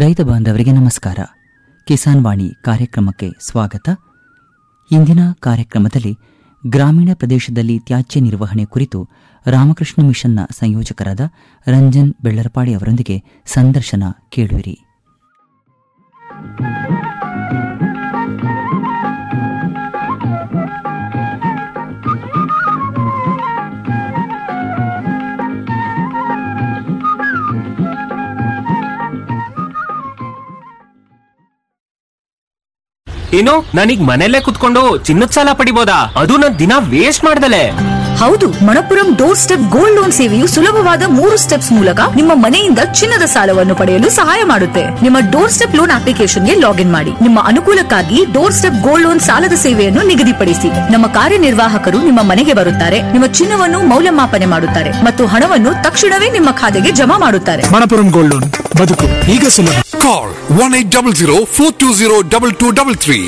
ರೈತ ಬಾಂಧವರಿಗೆ ನಮಸ್ಕಾರ ಕಿಸಾನ್ ವಾಣಿ ಕಾರ್ಯಕ್ರಮಕ್ಕೆ ಸ್ವಾಗತ ಇಂದಿನ ಕಾರ್ಯಕ್ರಮದಲ್ಲಿ ಗ್ರಾಮೀಣ ಪ್ರದೇಶದಲ್ಲಿ ತ್ಯಾಜ್ಯ ನಿರ್ವಹಣೆ ಕುರಿತು ರಾಮಕೃಷ್ಣ ಮಿಷನ್ನ ಸಂಯೋಜಕರಾದ ರಂಜನ್ ಬೆಳ್ಳರಪಾಡಿ ಅವರೊಂದಿಗೆ ಸಂದರ್ಶನ ಕೇಳುವಿರಿ ಏನು ನಾನೀಗ ಮನೆಯಲ್ಲೇ ಕುತ್ಕೊಂಡು ಚಿನ್ನದ ಸಾಲ ಪಡಿಬೋದಾ ಅದು ನನ್ ದಿನ ವೇಸ್ಟ್ ಮಾಡ್ದಲೆ ಹೌದು Manappuram doorstep gold loan ಸೇವೆಯು ಸುಲಭವಾದ ಮೂರು ಸ್ಟೆಪ್ಸ್ ಮೂಲಕ ನಿಮ್ಮ ಮನೆಯಿಂದ ಚಿನ್ನದ ಸಾಲವನ್ನು ಪಡೆಯಲು ಸಹಾಯ ಮಾಡುತ್ತೆ ನಿಮ್ಮ ಡೋರ್ ಸ್ಟೆಪ್ ಲೋನ್ ಅಪ್ಲಿಕೇಶನ್ಗೆ ಲಾಗಿನ್ ಮಾಡಿ ನಿಮ್ಮ ಅನುಕೂಲಕ್ಕಾಗಿ ಡೋರ್ ಸ್ಟೆಪ್ ಗೋಲ್ಡ್ ಲೋನ್ ಸಾಲದ ಸೇವೆಯನ್ನು ನಿಗದಿಪಡಿಸಿ ನಮ್ಮ ಕಾರ್ಯನಿರ್ವಾಹಕರು ನಿಮ್ಮ ಮನೆಗೆ ಬರುತ್ತಾರೆ ನಿಮ್ಮ ಚಿನ್ನವನ್ನು ಮೌಲ್ಯಮಾಪನೆ ಮಾಡುತ್ತಾರೆ ಮತ್ತು ಹಣವನ್ನು ತಕ್ಷಣವೇ ನಿಮ್ಮ ಖಾತೆಗೆ ಜಮಾ ಮಾಡುತ್ತಾರೆ ಮಣಪುರಂ ಗೋಲ್ಡ್ ಲೋನ್ ಬದುಕು ಈಗ ಸುಲಭ Call 1800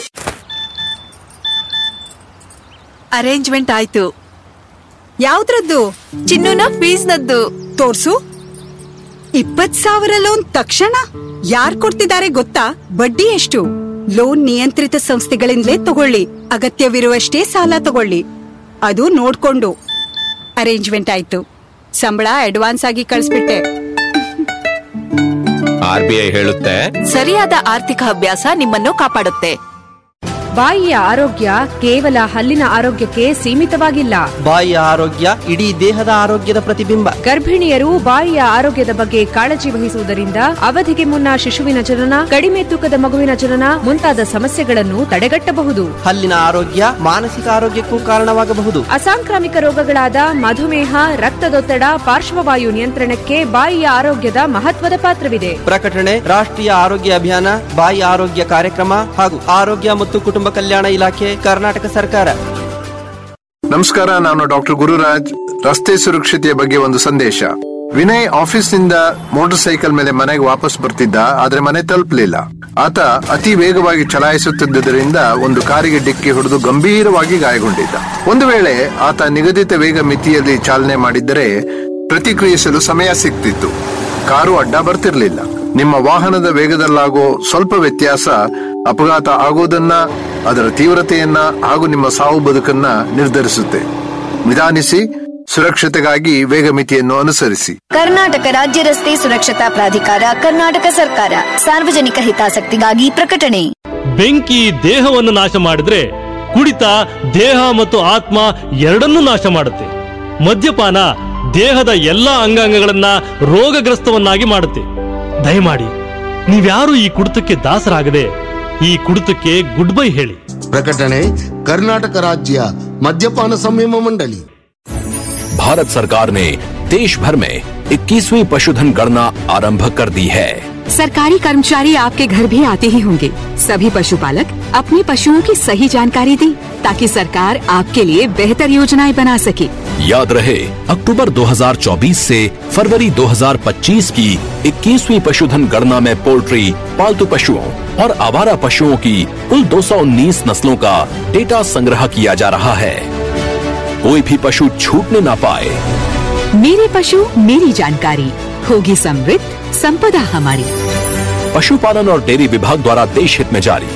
ಅರೇಂಜ್ಮೆಂಟ್ ಆಯ್ತು ಯಾವ್ದ್ರದ್ದು ಚಿನ್ನುನ ಫೀಸ್ನದ್ದು ತೋರ್ಸು ಇಪ್ಪತ್ ಸಾವಿರ ಲೋನ್ ತಕ್ಷಣ ಯಾರ್ ಕೊಡ್ತಿದ್ದಾರೆ ಗೊತ್ತಾ ಬಡ್ಡಿ ಎಷ್ಟು ಲೋನ್ ನಿಯಂತ್ರಿತ ಸಂಸ್ಥೆಗಳಿಂದಲೇ ತಗೊಳ್ಳಿ ಅಗತ್ಯವಿರುವಷ್ಟೇ ಸಾಲ ತಗೊಳ್ಳಿ ಅದು ನೋಡ್ಕೊಂಡು ಅರೇಂಜ್ಮೆಂಟ್ ಆಯ್ತು ಸಂಬಳ ಅಡ್ವಾನ್ಸ್ ಆಗಿ ಕಳಿಸ್ಬಿಟ್ಟೆ ಆರ್ ಬಿ ಐ ಹೇಳುತ್ತೆ ಸರಿಯಾದ ಆರ್ಥಿಕ ಅಭ್ಯಾಸ ನಿಮ್ಮನ್ನು ಕಾಪಾಡುತ್ತೆ ಬಾಯಿಯ ಆರೋಗ್ಯ ಕೇವಲ ಹಲ್ಲಿನ ಆರೋಗ್ಯಕ್ಕೆ ಸೀಮಿತವಾಗಿಲ್ಲ ಬಾಯಿಯ ಆರೋಗ್ಯ ಇಡೀ ದೇಹದ ಆರೋಗ್ಯದ ಪ್ರತಿಬಿಂಬ ಗರ್ಭಿಣಿಯರು ಬಾಯಿಯ ಆರೋಗ್ಯದ ಬಗ್ಗೆ ಕಾಳಜಿ ವಹಿಸುವುದರಿಂದ ಅವಧಿಗೆ ಮುನ್ನ ಶಿಶುವಿನ ಜನನ ಕಡಿಮೆ ತೂಕದ ಮಗುವಿನ ಜನನ ಮುಂತಾದ ಸಮಸ್ಯೆಗಳನ್ನು ತಡೆಗಟ್ಟಬಹುದು ಹಲ್ಲಿನ ಆರೋಗ್ಯ ಮಾನಸಿಕ ಆರೋಗ್ಯಕ್ಕೂ ಕಾರಣವಾಗಬಹುದು ಅಸಾಂಕ್ರಾಮಿಕ ರೋಗಗಳಾದ ಮಧುಮೇಹ ರಕ್ತದೊತ್ತಡ ಪಾರ್ಶ್ವವಾಯು ನಿಯಂತ್ರಣಕ್ಕೆ ಬಾಯಿಯ ಆರೋಗ್ಯದ ಮಹತ್ವದ ಪಾತ್ರವಿದೆ ಪ್ರಕಟಣೆ ರಾಷ್ಟ್ರೀಯ ಆರೋಗ್ಯ ಅಭಿಯಾನ ಬಾಯಿ ಆರೋಗ್ಯ ಕಾರ್ಯಕ್ರಮ ಹಾಗೂ ಆರೋಗ್ಯ ಮತ್ತು ಕುಟುಂಬ ಕಲ್ಯಾಣ ಇಲಾಖೆ ಕರ್ನಾಟಕ ಸರ್ಕಾರ ನಮಸ್ಕಾರ ನಾನು ಡಾಕ್ಟರ್ ಗುರುರಾಜ್ ರಸ್ತೆ ಸುರಕ್ಷತೆಯ ಬಗ್ಗೆ ಒಂದು ಸಂದೇಶ ವಿನಯ್ ಆಫೀಸ್ನಿಂದ ಮೋಟಾರ್ ಸೈಕಲ್ ಮೇಲೆ ಮನೆಗೆ ವಾಪಸ್ ಬರ್ತಿದ್ದ ಆದ್ರೆ ಮನೆ ತಲುಪಲಿಲ್ಲ ಆತ ಅತಿ ವೇಗವಾಗಿ ಚಲಾಯಿಸುತ್ತಿದ್ದರಿಂದ ಒಂದು ಕಾರಿಗೆ ಡಿಕ್ಕಿ ಹೊಡೆದು ಗಂಭೀರವಾಗಿ ಗಾಯಗೊಂಡಿದ್ದ ಒಂದು ವೇಳೆ ಆತ ನಿಗದಿತ ವೇಗ ಮಿತಿಯಲ್ಲಿ ಚಾಲನೆ ಮಾಡಿದ್ದರೆ ಪ್ರತಿಕ್ರಿಯಿಸಲು ಸಮಯ ಸಿಗ್ತಿತ್ತು ಕಾರು ಅಡ್ಡ ಬರ್ತಿರ್ಲಿಲ್ಲ ನಿಮ್ಮ ವಾಹನದ ವೇಗದಲ್ಲಾಗೋ ಸ್ವಲ್ಪ ವ್ಯತ್ಯಾಸ ಅಪಘಾತ ಆಗೋದನ್ನ ಅದರ ತೀವ್ರತೆಯನ್ನ ಹಾಗೂ ನಿಮ್ಮ ಸಾವು ಬದುಕನ್ನ ನಿರ್ಧರಿಸುತ್ತೆ ನಿಧಾನಿಸಿ ಸುರಕ್ಷತೆಗಾಗಿ ವೇಗ ಮಿತಿಯನ್ನು ಅನುಸರಿಸಿ ಕರ್ನಾಟಕ ರಾಜ್ಯ ರಸ್ತೆ ಸುರಕ್ಷತಾ ಪ್ರಾಧಿಕಾರ ಕರ್ನಾಟಕ ಸರ್ಕಾರ ಸಾರ್ವಜನಿಕ ಹಿತಾಸಕ್ತಿಗಾಗಿ ಪ್ರಕಟಣೆ ಬೆಂಕಿ ದೇಹವನ್ನು ನಾಶ ಮಾಡಿದ್ರೆ ಕುಡಿತ ದೇಹ ಮತ್ತು ಆತ್ಮ ಎರಡನ್ನೂ ನಾಶ ಮಾಡುತ್ತೆ ಮದ್ಯಪಾನ ದೇಹದ ಎಲ್ಲಾ ಅಂಗಾಂಗಗಳನ್ನ ರೋಗಗ್ರಸ್ತವನ್ನಾಗಿ ಮಾಡುತ್ತೆ ದಯಮಾಡಿ ನೀವ್ಯಾರು ಈ ಕುಡಿತಕ್ಕೆ ದಾಸರಾಗದೆ ಈ ಕುಡಿತಕ್ಕೆ ಗುಡ್ ಬೈ ಹೇಳಿ ಪ್ರಕಟಣೆ ಕರ್ನಾಟಕ ರಾಜ್ಯ ಮದ್ಯಪಾನ ಸಂಯಮ ಮಂಡಳಿ भारत सरकार ने देश भर में 21वीं पशुधन गणना आरंभ कर दी है सरकारी कर्मचारी आपके घर भी आते ही होंगे सभी पशुपालक अपने पशुओं की सही जानकारी दें ताकि सरकार आपके लिए बेहतर योजनाएं बना सके याद रहे अक्टूबर 2024 से फरवरी 2025 की 21वीं पशुधन गणना में पोल्ट्री पालतू पशुओं और आवारा पशुओं की कुल 219 नस्लों का डेटा संग्रह किया जा रहा है कोई भी पशु छूटने ना पाए मेरे पशु मेरी जानकारी होगी समृद्ध संपदा हमारी पशुपालन और डेयरी विभाग द्वारा देश हित में जारी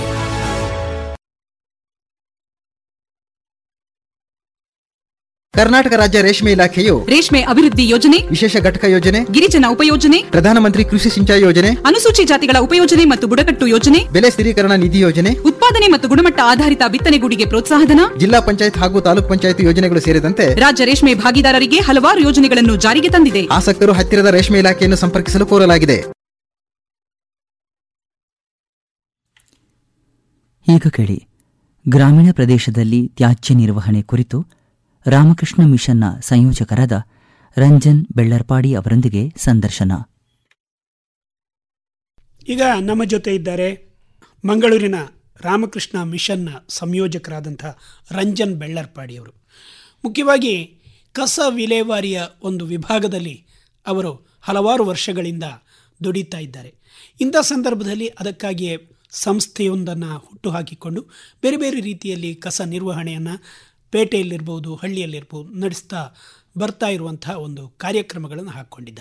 ಕರ್ನಾಟಕ ರಾಜ್ಯ ರೇಷ್ಮೆ ಇಲಾಖೆಯು ರೇಷ್ಮೆ ಅಭಿವೃದ್ಧಿ ಯೋಜನೆ ವಿಶೇಷ ಘಟಕ ಯೋಜನೆ ಗಿರಿಜನ ಉಪಯೋಜನೆ ಪ್ರಧಾನಮಂತ್ರಿ ಕೃಷಿ ಸಿಂಚಾಯಿ ಯೋಜನೆ ಅನುಸೂಚಿ ಜಾತಿಗಳ ಉಪಯೋಜನೆ ಮತ್ತು ಬುಡಕಟ್ಟು ಯೋಜನೆ ಬೆಲೆ ಸ್ಥಿರೀಕರಣ ನಿಧಿ ಯೋಜನೆ ಉತ್ಪಾದನೆ ಮತ್ತು ಗುಣಮಟ್ಟ ಆಧಾರಿತ ಬಿತ್ತನೆಗೂಡಿಗೆ ಪ್ರೋತ್ಸಾಹಧನ ಜಿಲ್ಲಾ ಪಂಚಾಯತ್ ಹಾಗೂ ತಾಲೂಕ್ ಪಂಚಾಯತ್ ಯೋಜನೆಗಳು ಸೇರಿದಂತೆ ರಾಜ್ಯ ರೇಷ್ಮೆ ಭಾಗಿದಾರರಿಗೆ ಹಲವಾರು ಯೋಜನೆಗಳನ್ನು ಜಾರಿಗೆ ತಂದಿದೆ ಆಸಕ್ತರು ಹತ್ತಿರದ ರೇಷ್ಮೆ ಇಲಾಖೆಯನ್ನು ಸಂಪರ್ಕಿಸಲು ಕೋರಲಾಗಿದೆ ಈಗ ಕೇಳಿ ಗ್ರಾಮೀಣ ಪ್ರದೇಶದಲ್ಲಿ ತ್ಯಾಜ್ಯ ನಿರ್ವಹಣೆ ಕುರಿತು ರಾಮಕೃಷ್ಣ ಮಿಷನ್ನ ಸಂಯೋಜಕರಾದ ರಂಜನ್ ಬೆಳ್ಳರ್ಪಾಡಿ ಅವರೊಂದಿಗೆ ಸಂದರ್ಶನ ಈಗ ನಮ್ಮ ಜೊತೆ ಇದ್ದಾರೆ ಮಂಗಳೂರಿನ ರಾಮಕೃಷ್ಣ ಮಿಷನ್ನ ಸಂಯೋಜಕರಾದಂಥ ರಂಜನ್ ಬೆಳ್ಳರ್ಪಾಡಿ ಅವರು ಮುಖ್ಯವಾಗಿ ಕಸ ವಿಲೇವಾರಿಯ ಒಂದು ವಿಭಾಗದಲ್ಲಿ ಅವರು ಹಲವಾರು ವರ್ಷಗಳಿಂದ ದುಡಿತಾ ಇದ್ದಾರೆ ಇಂಥ ಸಂದರ್ಭದಲ್ಲಿ ಅದಕ್ಕಾಗಿಯೇ ಸಂಸ್ಥೆಯೊಂದನ್ನು ಹುಟ್ಟುಹಾಕಿಕೊಂಡು ಬೇರೆ ಬೇರೆ ರೀತಿಯಲ್ಲಿ ಕಸ ನಿರ್ವಹಣೆಯನ್ನು ಪೇಟೆಯಲ್ಲಿರ್ಬೋದು ಹಳ್ಳಿಯಲ್ಲಿರ್ಬೋದು ನಡೆಸ್ತಾ ಬರ್ತಾ ಇರುವಂತಹ ಒಂದು ಕಾರ್ಯಕ್ರಮಗಳನ್ನು ಹಾಕ್ಕೊಂಡಿದ್ದಾರೆ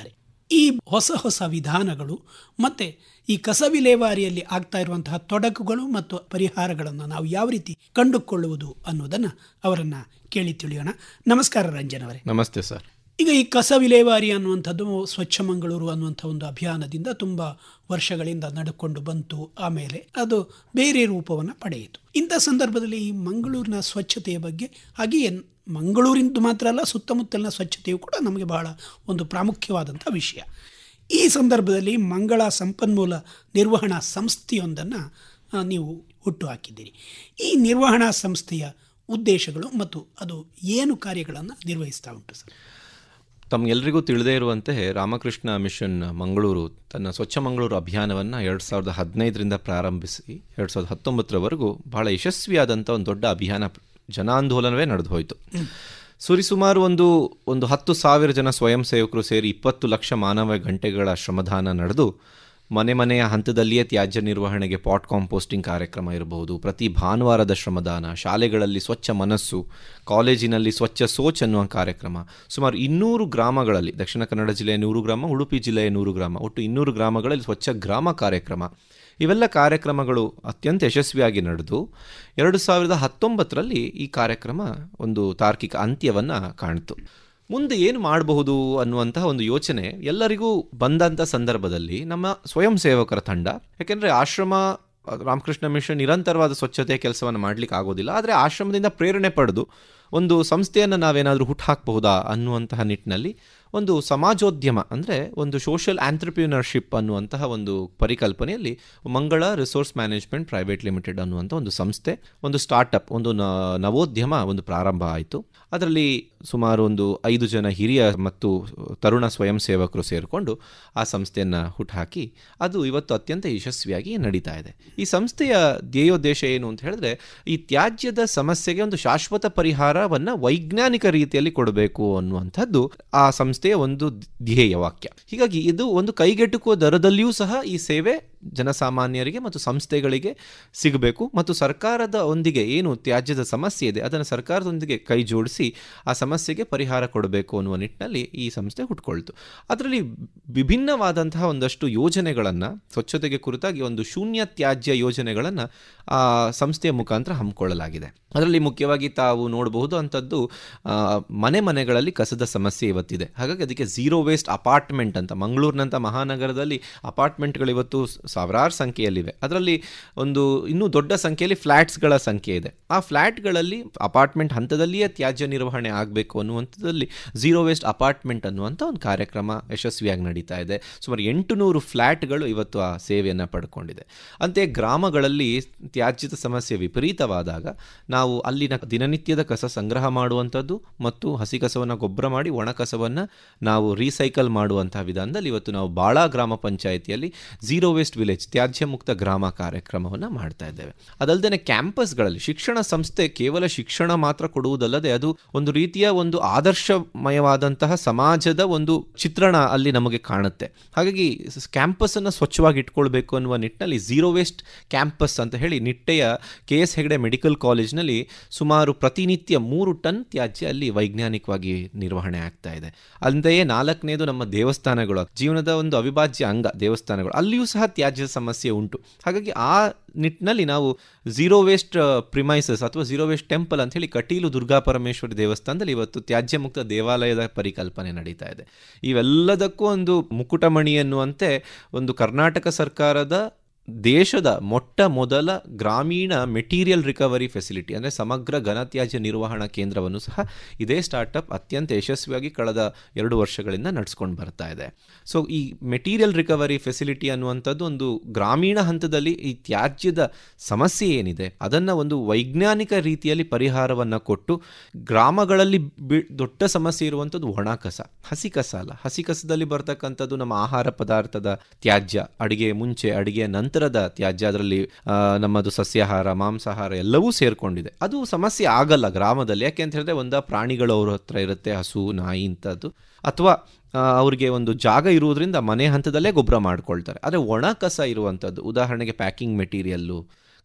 ಈ ಹೊಸ ಹೊಸ ವಿಧಾನಗಳು ಮತ್ತು ಈ ಕಸ ವಿಲೇವಾರಿಯಲ್ಲಿ ಆಗ್ತಾ ಇರುವಂತಹ ತೊಡಕುಗಳು ಮತ್ತು ಪರಿಹಾರಗಳನ್ನು ನಾವು ಯಾವ ರೀತಿ ಕಂಡುಕೊಳ್ಳುವುದು ಅನ್ನೋದನ್ನು ಅವರನ್ನು ಕೇಳಿ ತಿಳಿಯೋಣ ನಮಸ್ಕಾರ ರಂಜನ್ ಅವರೇ ನಮಸ್ತೆ ಸರ್ ಈಗ ಈ ಕಸ ವಿಲೇವಾರಿ ಅನ್ನುವಂಥದ್ದು ಸ್ವಚ್ಛ ಮಂಗಳೂರು ಅನ್ನುವಂಥ ಒಂದು ಅಭಿಯಾನದಿಂದ ತುಂಬ ವರ್ಷಗಳಿಂದ ನಡ್ಕೊಂಡು ಬಂತು ಆಮೇಲೆ ಅದು ಬೇರೆ ರೂಪವನ್ನು ಪಡೆಯಿತು ಇಂಥ ಸಂದರ್ಭದಲ್ಲಿ ಈ ಮಂಗಳೂರಿನ ಸ್ವಚ್ಛತೆಯ ಬಗ್ಗೆ ಹಾಗೆಯೇ ಮಂಗಳೂರಿಂದು ಮಾತ್ರ ಅಲ್ಲ ಸುತ್ತಮುತ್ತಲಿನ ಸ್ವಚ್ಛತೆಯು ಕೂಡ ನಮಗೆ ಬಹಳ ಒಂದು ಪ್ರಾಮುಖ್ಯವಾದಂಥ ವಿಷಯ ಈ ಸಂದರ್ಭದಲ್ಲಿ ಮಂಗಳ ಸಂಪನ್ಮೂಲ ನಿರ್ವಹಣಾ ಸಂಸ್ಥೆಯೊಂದನ್ನು ಆ, ನೀವು ಹುಟ್ಟು ಹಾಕಿದ್ದೀರಿ ಈ ನಿರ್ವಹಣಾ ಸಂಸ್ಥೆಯ ಉದ್ದೇಶಗಳು ಮತ್ತು ಅದು ಏನು ಕಾರ್ಯಗಳನ್ನು ನಿರ್ವಹಿಸ್ತಾ ಉಂಟು ಸರ್ ತಮಗೆಲ್ಲರಿಗೂ ತಿಳಿದೇ ಇರುವಂತೆ ರಾಮಕೃಷ್ಣ ಮಿಷನ್ ಮಂಗಳೂರು ತನ್ನ ಸ್ವಚ್ಛ ಮಂಗಳೂರು ಅಭಿಯಾನವನ್ನು ಎರಡು ಸಾವಿರದ ಹದಿನೈದರಿಂದ ಪ್ರಾರಂಭಿಸಿ ಎರಡು ಸಾವಿರದ ಹತ್ತೊಂಬತ್ತರವರೆಗೂ ಬಹಳ ಯಶಸ್ವಿಯಾದಂಥ ಒಂದು ದೊಡ್ಡ ಅಭಿಯಾನ ಜನಾಂದೋಲನವೇ ನಡೆದು ಹೋಯಿತು ಸುರಿಸುಮಾರು ಒಂದು ಒಂದು ಹತ್ತು ಸಾವಿರ ಜನ ಸ್ವಯಂ ಸೇವಕರು ಸೇರಿ ಇಪ್ಪತ್ತು ಲಕ್ಷ ಮಾನವ ಗಂಟೆಗಳ ಶ್ರಮದಾನ ನಡೆದು ಮನೆ ಮನೆಯ ಹಂತದಲ್ಲಿಯೇ ತ್ಯಾಜ್ಯ ನಿರ್ವಹಣೆಗೆ ಪಾಟ್ ಕಾಂಪೋಸ್ಟಿಂಗ್ ಕಾರ್ಯಕ್ರಮ ಇರಬಹುದು ಪ್ರತಿ ಭಾನುವಾರದ ಶ್ರಮದಾನ ಶಾಲೆಗಳಲ್ಲಿ ಸ್ವಚ್ಛ ಮನಸ್ಸು ಕಾಲೇಜಿನಲ್ಲಿ ಸ್ವಚ್ಛ ಸೋಚ್ ಅನ್ನುವ ಕಾರ್ಯಕ್ರಮ ಸುಮಾರು ಇನ್ನೂರು ಗ್ರಾಮಗಳಲ್ಲಿ ದಕ್ಷಿಣ ಕನ್ನಡ ಜಿಲ್ಲೆಯ ನೂರು ಗ್ರಾಮ ಉಡುಪಿ ಜಿಲ್ಲೆಯ ನೂರು ಗ್ರಾಮ ಒಟ್ಟು ಇನ್ನೂರು ಗ್ರಾಮಗಳಲ್ಲಿ ಸ್ವಚ್ಛ ಗ್ರಾಮ ಕಾರ್ಯಕ್ರಮ ಇವೆಲ್ಲ ಕಾರ್ಯಕ್ರಮಗಳು ಅತ್ಯಂತ ಯಶಸ್ವಿಯಾಗಿ ನಡೆದು ಎರಡು ಸಾವಿರದ ಹತ್ತೊಂಬತ್ತರಲ್ಲಿ ಈ ಕಾರ್ಯಕ್ರಮ ಒಂದು ತಾರ್ಕಿಕ ಅಂತ್ಯವನ್ನು ಕಾಣಿತು ಮುಂದೆ ಏನು ಮಾಡಬಹುದು ಅನ್ನುವಂತಹ ಒಂದು ಯೋಚನೆ ಎಲ್ಲರಿಗೂ ಬಂದಂಥ ಸಂದರ್ಭದಲ್ಲಿ ನಮ್ಮ ಸ್ವಯಂ ಸೇವಕರ ತಂಡ ಯಾಕೆಂದರೆ ಆಶ್ರಮ ರಾಮಕೃಷ್ಣ ಮಿಷನ್ ನಿರಂತರವಾದ ಸ್ವಚ್ಛತೆಯ ಕೆಲಸವನ್ನು ಮಾಡಲಿಕ್ಕೆ ಆಗೋದಿಲ್ಲ ಆದರೆ ಆಶ್ರಮದಿಂದ ಪ್ರೇರಣೆ ಪಡೆದು ಒಂದು ಸಂಸ್ಥೆಯನ್ನು ನಾವೇನಾದರೂ ಹುಟ್ಟುಹಾಕಬಹುದಾ ಅನ್ನುವಂತಹ ನಿಟ್ಟಿನಲ್ಲಿ ಒಂದು ಸಮಾಜೋದ್ಯಮ ಅಂದರೆ ಒಂದು ಸೋಷಿಯಲ್ ಆಂಟ್ರಪ್ರಿನರ್ಶಿಪ್ ಅನ್ನುವಂತಹ ಒಂದು ಪರಿಕಲ್ಪನೆಯಲ್ಲಿ ಮಂಗಳ ರಿಸೋರ್ಸ್ ಮ್ಯಾನೇಜ್ಮೆಂಟ್ ಪ್ರೈವೇಟ್ ಲಿಮಿಟೆಡ್ ಅನ್ನುವಂಥ ಒಂದು ಸಂಸ್ಥೆ ಒಂದು ಸ್ಟಾರ್ಟಪ್ ಒಂದು ನ ನವೋದ್ಯಮ ಒಂದು ಪ್ರಾರಂಭ ಆಯಿತು ಅದರಲ್ಲಿ ಸುಮಾರು ಒಂದು ಐದು ಜನ ಹಿರಿಯ ಮತ್ತು ತರುಣ ಸ್ವಯಂ ಸೇವಕರು ಸೇರಿಕೊಂಡು ಆ ಸಂಸ್ಥೆಯನ್ನು ಹುಟ್ಟುಹಾಕಿ ಅದು ಇವತ್ತು ಅತ್ಯಂತ ಯಶಸ್ವಿಯಾಗಿ ನಡೀತಾ ಇದೆ ಈ ಸಂಸ್ಥೆಯ ಧ್ಯೇಯೋದ್ದೇಶ ಏನು ಅಂತ ಹೇಳಿದ್ರೆ ಈ ತ್ಯಾಜ್ಯದ ಸಮಸ್ಯೆಗೆ ಒಂದು ಶಾಶ್ವತ ಪರಿಹಾರವನ್ನು ವೈಜ್ಞಾನಿಕ ರೀತಿಯಲ್ಲಿ ಕೊಡಬೇಕು ಅನ್ನುವಂಥದ್ದು ಆ ಸಂಸ್ಥೆಯ ಒಂದು ಧ್ಯೇಯ ವಾಕ್ಯ ಹೀಗಾಗಿ ಇದು ಒಂದು ಕೈಗೆಟುಕುವ ದರದಲ್ಲಿಯೂ ಸಹ ಈ ಸೇವೆ ಜನಸಾಮಾನ್ಯರಿಗೆ ಮತ್ತು ಸಂಸ್ಥೆಗಳಿಗೆ ಸಿಗಬೇಕು ಮತ್ತು ಸರ್ಕಾರದ ಒಂದಿಗೆ ಏನು ತ್ಯಾಜ್ಯದ ಸಮಸ್ಯೆ ಇದೆ ಅದನ್ನು ಸರ್ಕಾರದೊಂದಿಗೆ ಕೈ ಜೋಡಿಸಿ ಆ ಸಮಸ್ಯೆಗೆ ಪರಿಹಾರ ಕೊಡಬೇಕು ಅನ್ನುವ ನಿಟ್ಟಿನಲ್ಲಿ ಈ ಸಂಸ್ಥೆ ಹುಟ್ಕೊಳ್ತು ಅದರಲ್ಲಿ ವಿಭಿನ್ನವಾದಂತಹ ಒಂದಷ್ಟು ಯೋಜನೆಗಳನ್ನು ಸ್ವಚ್ಛತೆಗೆ ಕುರಿತಾಗಿ ಒಂದು ಶೂನ್ಯ ತ್ಯಾಜ್ಯ ಯೋಜನೆಗಳನ್ನು ಆ ಸಂಸ್ಥೆಯ ಮುಖಾಂತರ ಹಮ್ಮಿಕೊಳ್ಳಲಾಗಿದೆ ಅದರಲ್ಲಿ ಮುಖ್ಯವಾಗಿ ತಾವು ನೋಡಬಹುದು ಅಂಥದ್ದು ಆ, ಮನೆ ಮನೆಗಳಲ್ಲಿ ಕಸದ ಸಮಸ್ಯೆ ಇವತ್ತಿದೆ ಹಾಗಾಗಿ ಅದಕ್ಕೆ ಝೀರೋ ವೇಸ್ಟ್ ಅಪಾರ್ಟ್ಮೆಂಟ್ ಅಂತ ಮಂಗಳೂರಿನಂಥ ಮಹಾನಗರದಲ್ಲಿ ಅಪಾರ್ಟ್ಮೆಂಟ್ಗಳು ಇವತ್ತು ಸಾವಿರಾರು ಸಂಖ್ಯೆಯಲ್ಲಿವೆ ಅದರಲ್ಲಿ ಒಂದು ಇನ್ನೂ ದೊಡ್ಡ ಸಂಖ್ಯೆಯಲ್ಲಿ ಫ್ಲ್ಯಾಟ್ಸ್ಗಳ ಸಂಖ್ಯೆ ಇದೆ ಆ ಫ್ಲ್ಯಾಟ್ಗಳಲ್ಲಿ ಅಪಾರ್ಟ್ಮೆಂಟ್ ಹಂತದಲ್ಲಿಯೇ ತ್ಯಾಜ್ಯ ನಿರ್ವಹಣೆ ಆಗಬೇಕು ಅನ್ನುವಂಥದ್ದಲ್ಲಿ ಝೀರೋ ವೇಸ್ಟ್ ಅಪಾರ್ಟ್ಮೆಂಟ್ ಅನ್ನುವಂಥ ಒಂದು ಕಾರ್ಯಕ್ರಮ ಯಶಸ್ವಿಯಾಗಿ ನಡೀತಾ ಇದೆ ಸುಮಾರು ಎಂಟು ನೂರು ಫ್ಲ್ಯಾಟ್ಗಳು ಇವತ್ತು ಆ ಸೇವೆಯನ್ನು ಪಡ್ಕೊಂಡಿದೆ ಅಂತೆಯೇ ಗ್ರಾಮಗಳಲ್ಲಿ ತ್ಯಾಜ್ಯದ ಸಮಸ್ಯೆ ವಿಪರೀತವಾದಾಗ ನಾವು ಅಲ್ಲಿನ ದಿನನಿತ್ಯದ ಕಸ ಸಂಗ್ರಹ ಮಾಡುವಂಥದ್ದು ಮತ್ತು ಹಸಿ ಕಸವನ್ನು ಗೊಬ್ಬರ ಮಾಡಿ ಒಣ ಕಸವನ್ನು ನಾವು ರೀಸೈಕಲ್ ಮಾಡುವಂತಹ ವಿಧಾನದಲ್ಲಿ ಇವತ್ತು ನಾವು ಬಾಳ ಗ್ರಾಮ ಪಂಚಾಯಿತಿಯಲ್ಲಿ ಝೀರೋ ವೇಸ್ಟ್ ವಿಲೇಜ್ ತ್ಯಾಜ್ಯ ಮುಕ್ತ ಗ್ರಾಮ ಕಾರ್ಯಕ್ರಮವನ್ನು ಮಾಡ್ತಾ ಇದ್ದೇವೆ ಅದಲ್ಲದೆ ಕ್ಯಾಂಪಸ್ಗಳಲ್ಲಿ ಶಿಕ್ಷಣ ಸಂಸ್ಥೆ ಕೇವಲ ಶಿಕ್ಷಣ ಮಾತ್ರ ಕೊಡುವುದಲ್ಲದೆ ಅದು ಒಂದು ರೀತಿಯ ಒಂದು ಆದರ್ಶಮಯವಾದಂತಹ ಸಮಾಜದ ಒಂದು ಚಿತ್ರಣ ಅಲ್ಲಿ ನಮಗೆ ಕಾಣುತ್ತೆ ಹಾಗಾಗಿ ಕ್ಯಾಂಪಸ್ ಅನ್ನು ಸ್ವಚ್ಛವಾಗಿ ಇಟ್ಕೊಳ್ಬೇಕು ಅನ್ನುವ ನಿಟ್ಟಿನಲ್ಲಿ ಝೀರೋ ವೇಸ್ಟ್ ಕ್ಯಾಂಪಸ್ ಅಂತ ಹೇಳಿ ನಿಟ್ಟೆಯ ಕೆ ಎಸ್ ಹೆಗಡೆ ಮೆಡಿಕಲ್ ಕಾಲೇಜ್ನಲ್ಲಿ ಸುಮಾರು ಪ್ರತಿನಿತ್ಯ ಮೂರು ಟನ್ ತ್ಯಾಜ್ಯ ಅಲ್ಲಿ ವೈಜ್ಞಾನಿಕವಾಗಿ ನಿರ್ವಹಣೆ ಆಗ್ತಾ ಇದೆ ಅಂತೆಯೇ ನಾಲ್ಕನೇದು ನಮ್ಮ ದೇವಸ್ಥಾನಗಳು ಜೀವನದ ಒಂದು ಅವಿಭಾಜ್ಯ ಅಂಗ ದೇವಸ್ಥಾನಗಳು ಅಲ್ಲಿಯೂ ಸಹ ತ್ಯಾಜ್ಯದ ಸಮಸ್ಯೆ ಉಂಟು ಹಾಗಾಗಿ ಆ ನಿಟ್ಟಿನಲ್ಲಿ ನಾವು ಝೀರೋ ವೇಸ್ಟ್ ಪ್ರಿಮೈಸಸ್ ಅಥವಾ ಝೀರೋ ವೇಸ್ಟ್ ಟೆಂಪಲ್ ಅಂತ ಹೇಳಿ ಕಟೀಲು ದುರ್ಗಾ ಪರಮೇಶ್ವರಿ ದೇವಸ್ಥಾನದಲ್ಲಿ ಇವತ್ತು ತ್ಯಾಜ್ಯ ಮುಕ್ತ ದೇವಾಲಯದ ಪರಿಕಲ್ಪನೆ ನಡೀತಾ ಇದೆ ಇವೆಲ್ಲದಕ್ಕೂ ಒಂದು ಮುಕುಟಮಣಿ ಎನ್ನುವಂತೆ ಒಂದು ಕರ್ನಾಟಕ ಸರ್ಕಾರದ ದೇಶದ ಮೊಟ್ಟ ಮೊದಲ ಗ್ರಾಮೀಣ ಮೆಟೀರಿಯಲ್ ರಿಕವರಿ ಫೆಸಿಲಿಟಿ ಅಂದರೆ ಸಮಗ್ರ ಘನತ್ಯಾಜ್ಯ ನಿರ್ವಹಣಾ ಕೇಂದ್ರವನ್ನು ಸಹ ಇದೇ ಸ್ಟಾರ್ಟಪ್ ಅತ್ಯಂತ ಯಶಸ್ವಿಯಾಗಿ ಕಳೆದ ಎರಡು ವರ್ಷಗಳಿಂದ ನಡೆಸ್ಕೊಂಡು ಬರ್ತಾ ಇದೆ ಸೊ ಈ ಮೆಟೀರಿಯಲ್ ರಿಕವರಿ ಫೆಸಿಲಿಟಿ ಅನ್ನುವಂಥದ್ದು ಒಂದು ಗ್ರಾಮೀಣ ಹಂತದಲ್ಲಿ ಈ ತ್ಯಾಜ್ಯದ ಸಮಸ್ಯೆ ಏನಿದೆ ಅದನ್ನು ಒಂದು ವೈಜ್ಞಾನಿಕ ರೀತಿಯಲ್ಲಿ ಪರಿಹಾರವನ್ನು ಕೊಟ್ಟು ಗ್ರಾಮಗಳಲ್ಲಿ ಬಿ ದೊಡ್ಡ ಸಮಸ್ಯೆ ಇರುವಂಥದ್ದು ಒಣ ಕಸ ಹಸಿ ಕಸ ಅಲ್ಲ ಹಸಿ ಕಸದಲ್ಲಿ ಬರ್ತಕ್ಕಂಥದ್ದು ನಮ್ಮ ಆಹಾರ ಪದಾರ್ಥದ ತ್ಯಾಜ್ಯ ಅಡಿಗೆ ಮುಂಚೆ ಅಡಿಗೆ ನಂತರದ ತ್ಯಾಜ್ಯ ಅದರಲ್ಲಿ ಆ, ನಮ್ಮದು ಸಸ್ಯಾಹಾರ ಮಾಂಸಾಹಾರ ಎಲ್ಲವೂ ಸೇರ್ಕೊಂಡಿದೆ ಅದು ಸಮಸ್ಯೆ ಆಗಲ್ಲ ಗ್ರಾಮದಲ್ಲಿ ಯಾಕೆ ಅಂತ ಹೇಳಿದ್ರೆ ಒಂದ ಪ್ರಾಣಿಗಳು ಅವ್ರ ಹತ್ರ ಇರುತ್ತೆ ಹಸು ನಾಯಿ ಇಂಥದ್ದು ಅಥವಾ ಆ, ಅವ್ರಿಗೆ ಒಂದು ಜಾಗ ಇರುವುದರಿಂದ ಮನೆ ಹಂತದಲ್ಲೇ ಗೊಬ್ಬರ ಮಾಡ್ಕೊಳ್ತಾರೆ ಆದರೆ ಒಣ ಕಸ ಇರುವಂಥದ್ದು ಉದಾಹರಣೆಗೆ ಪ್ಯಾಕಿಂಗ್ ಮೆಟೀರಿಯಲ್ಲು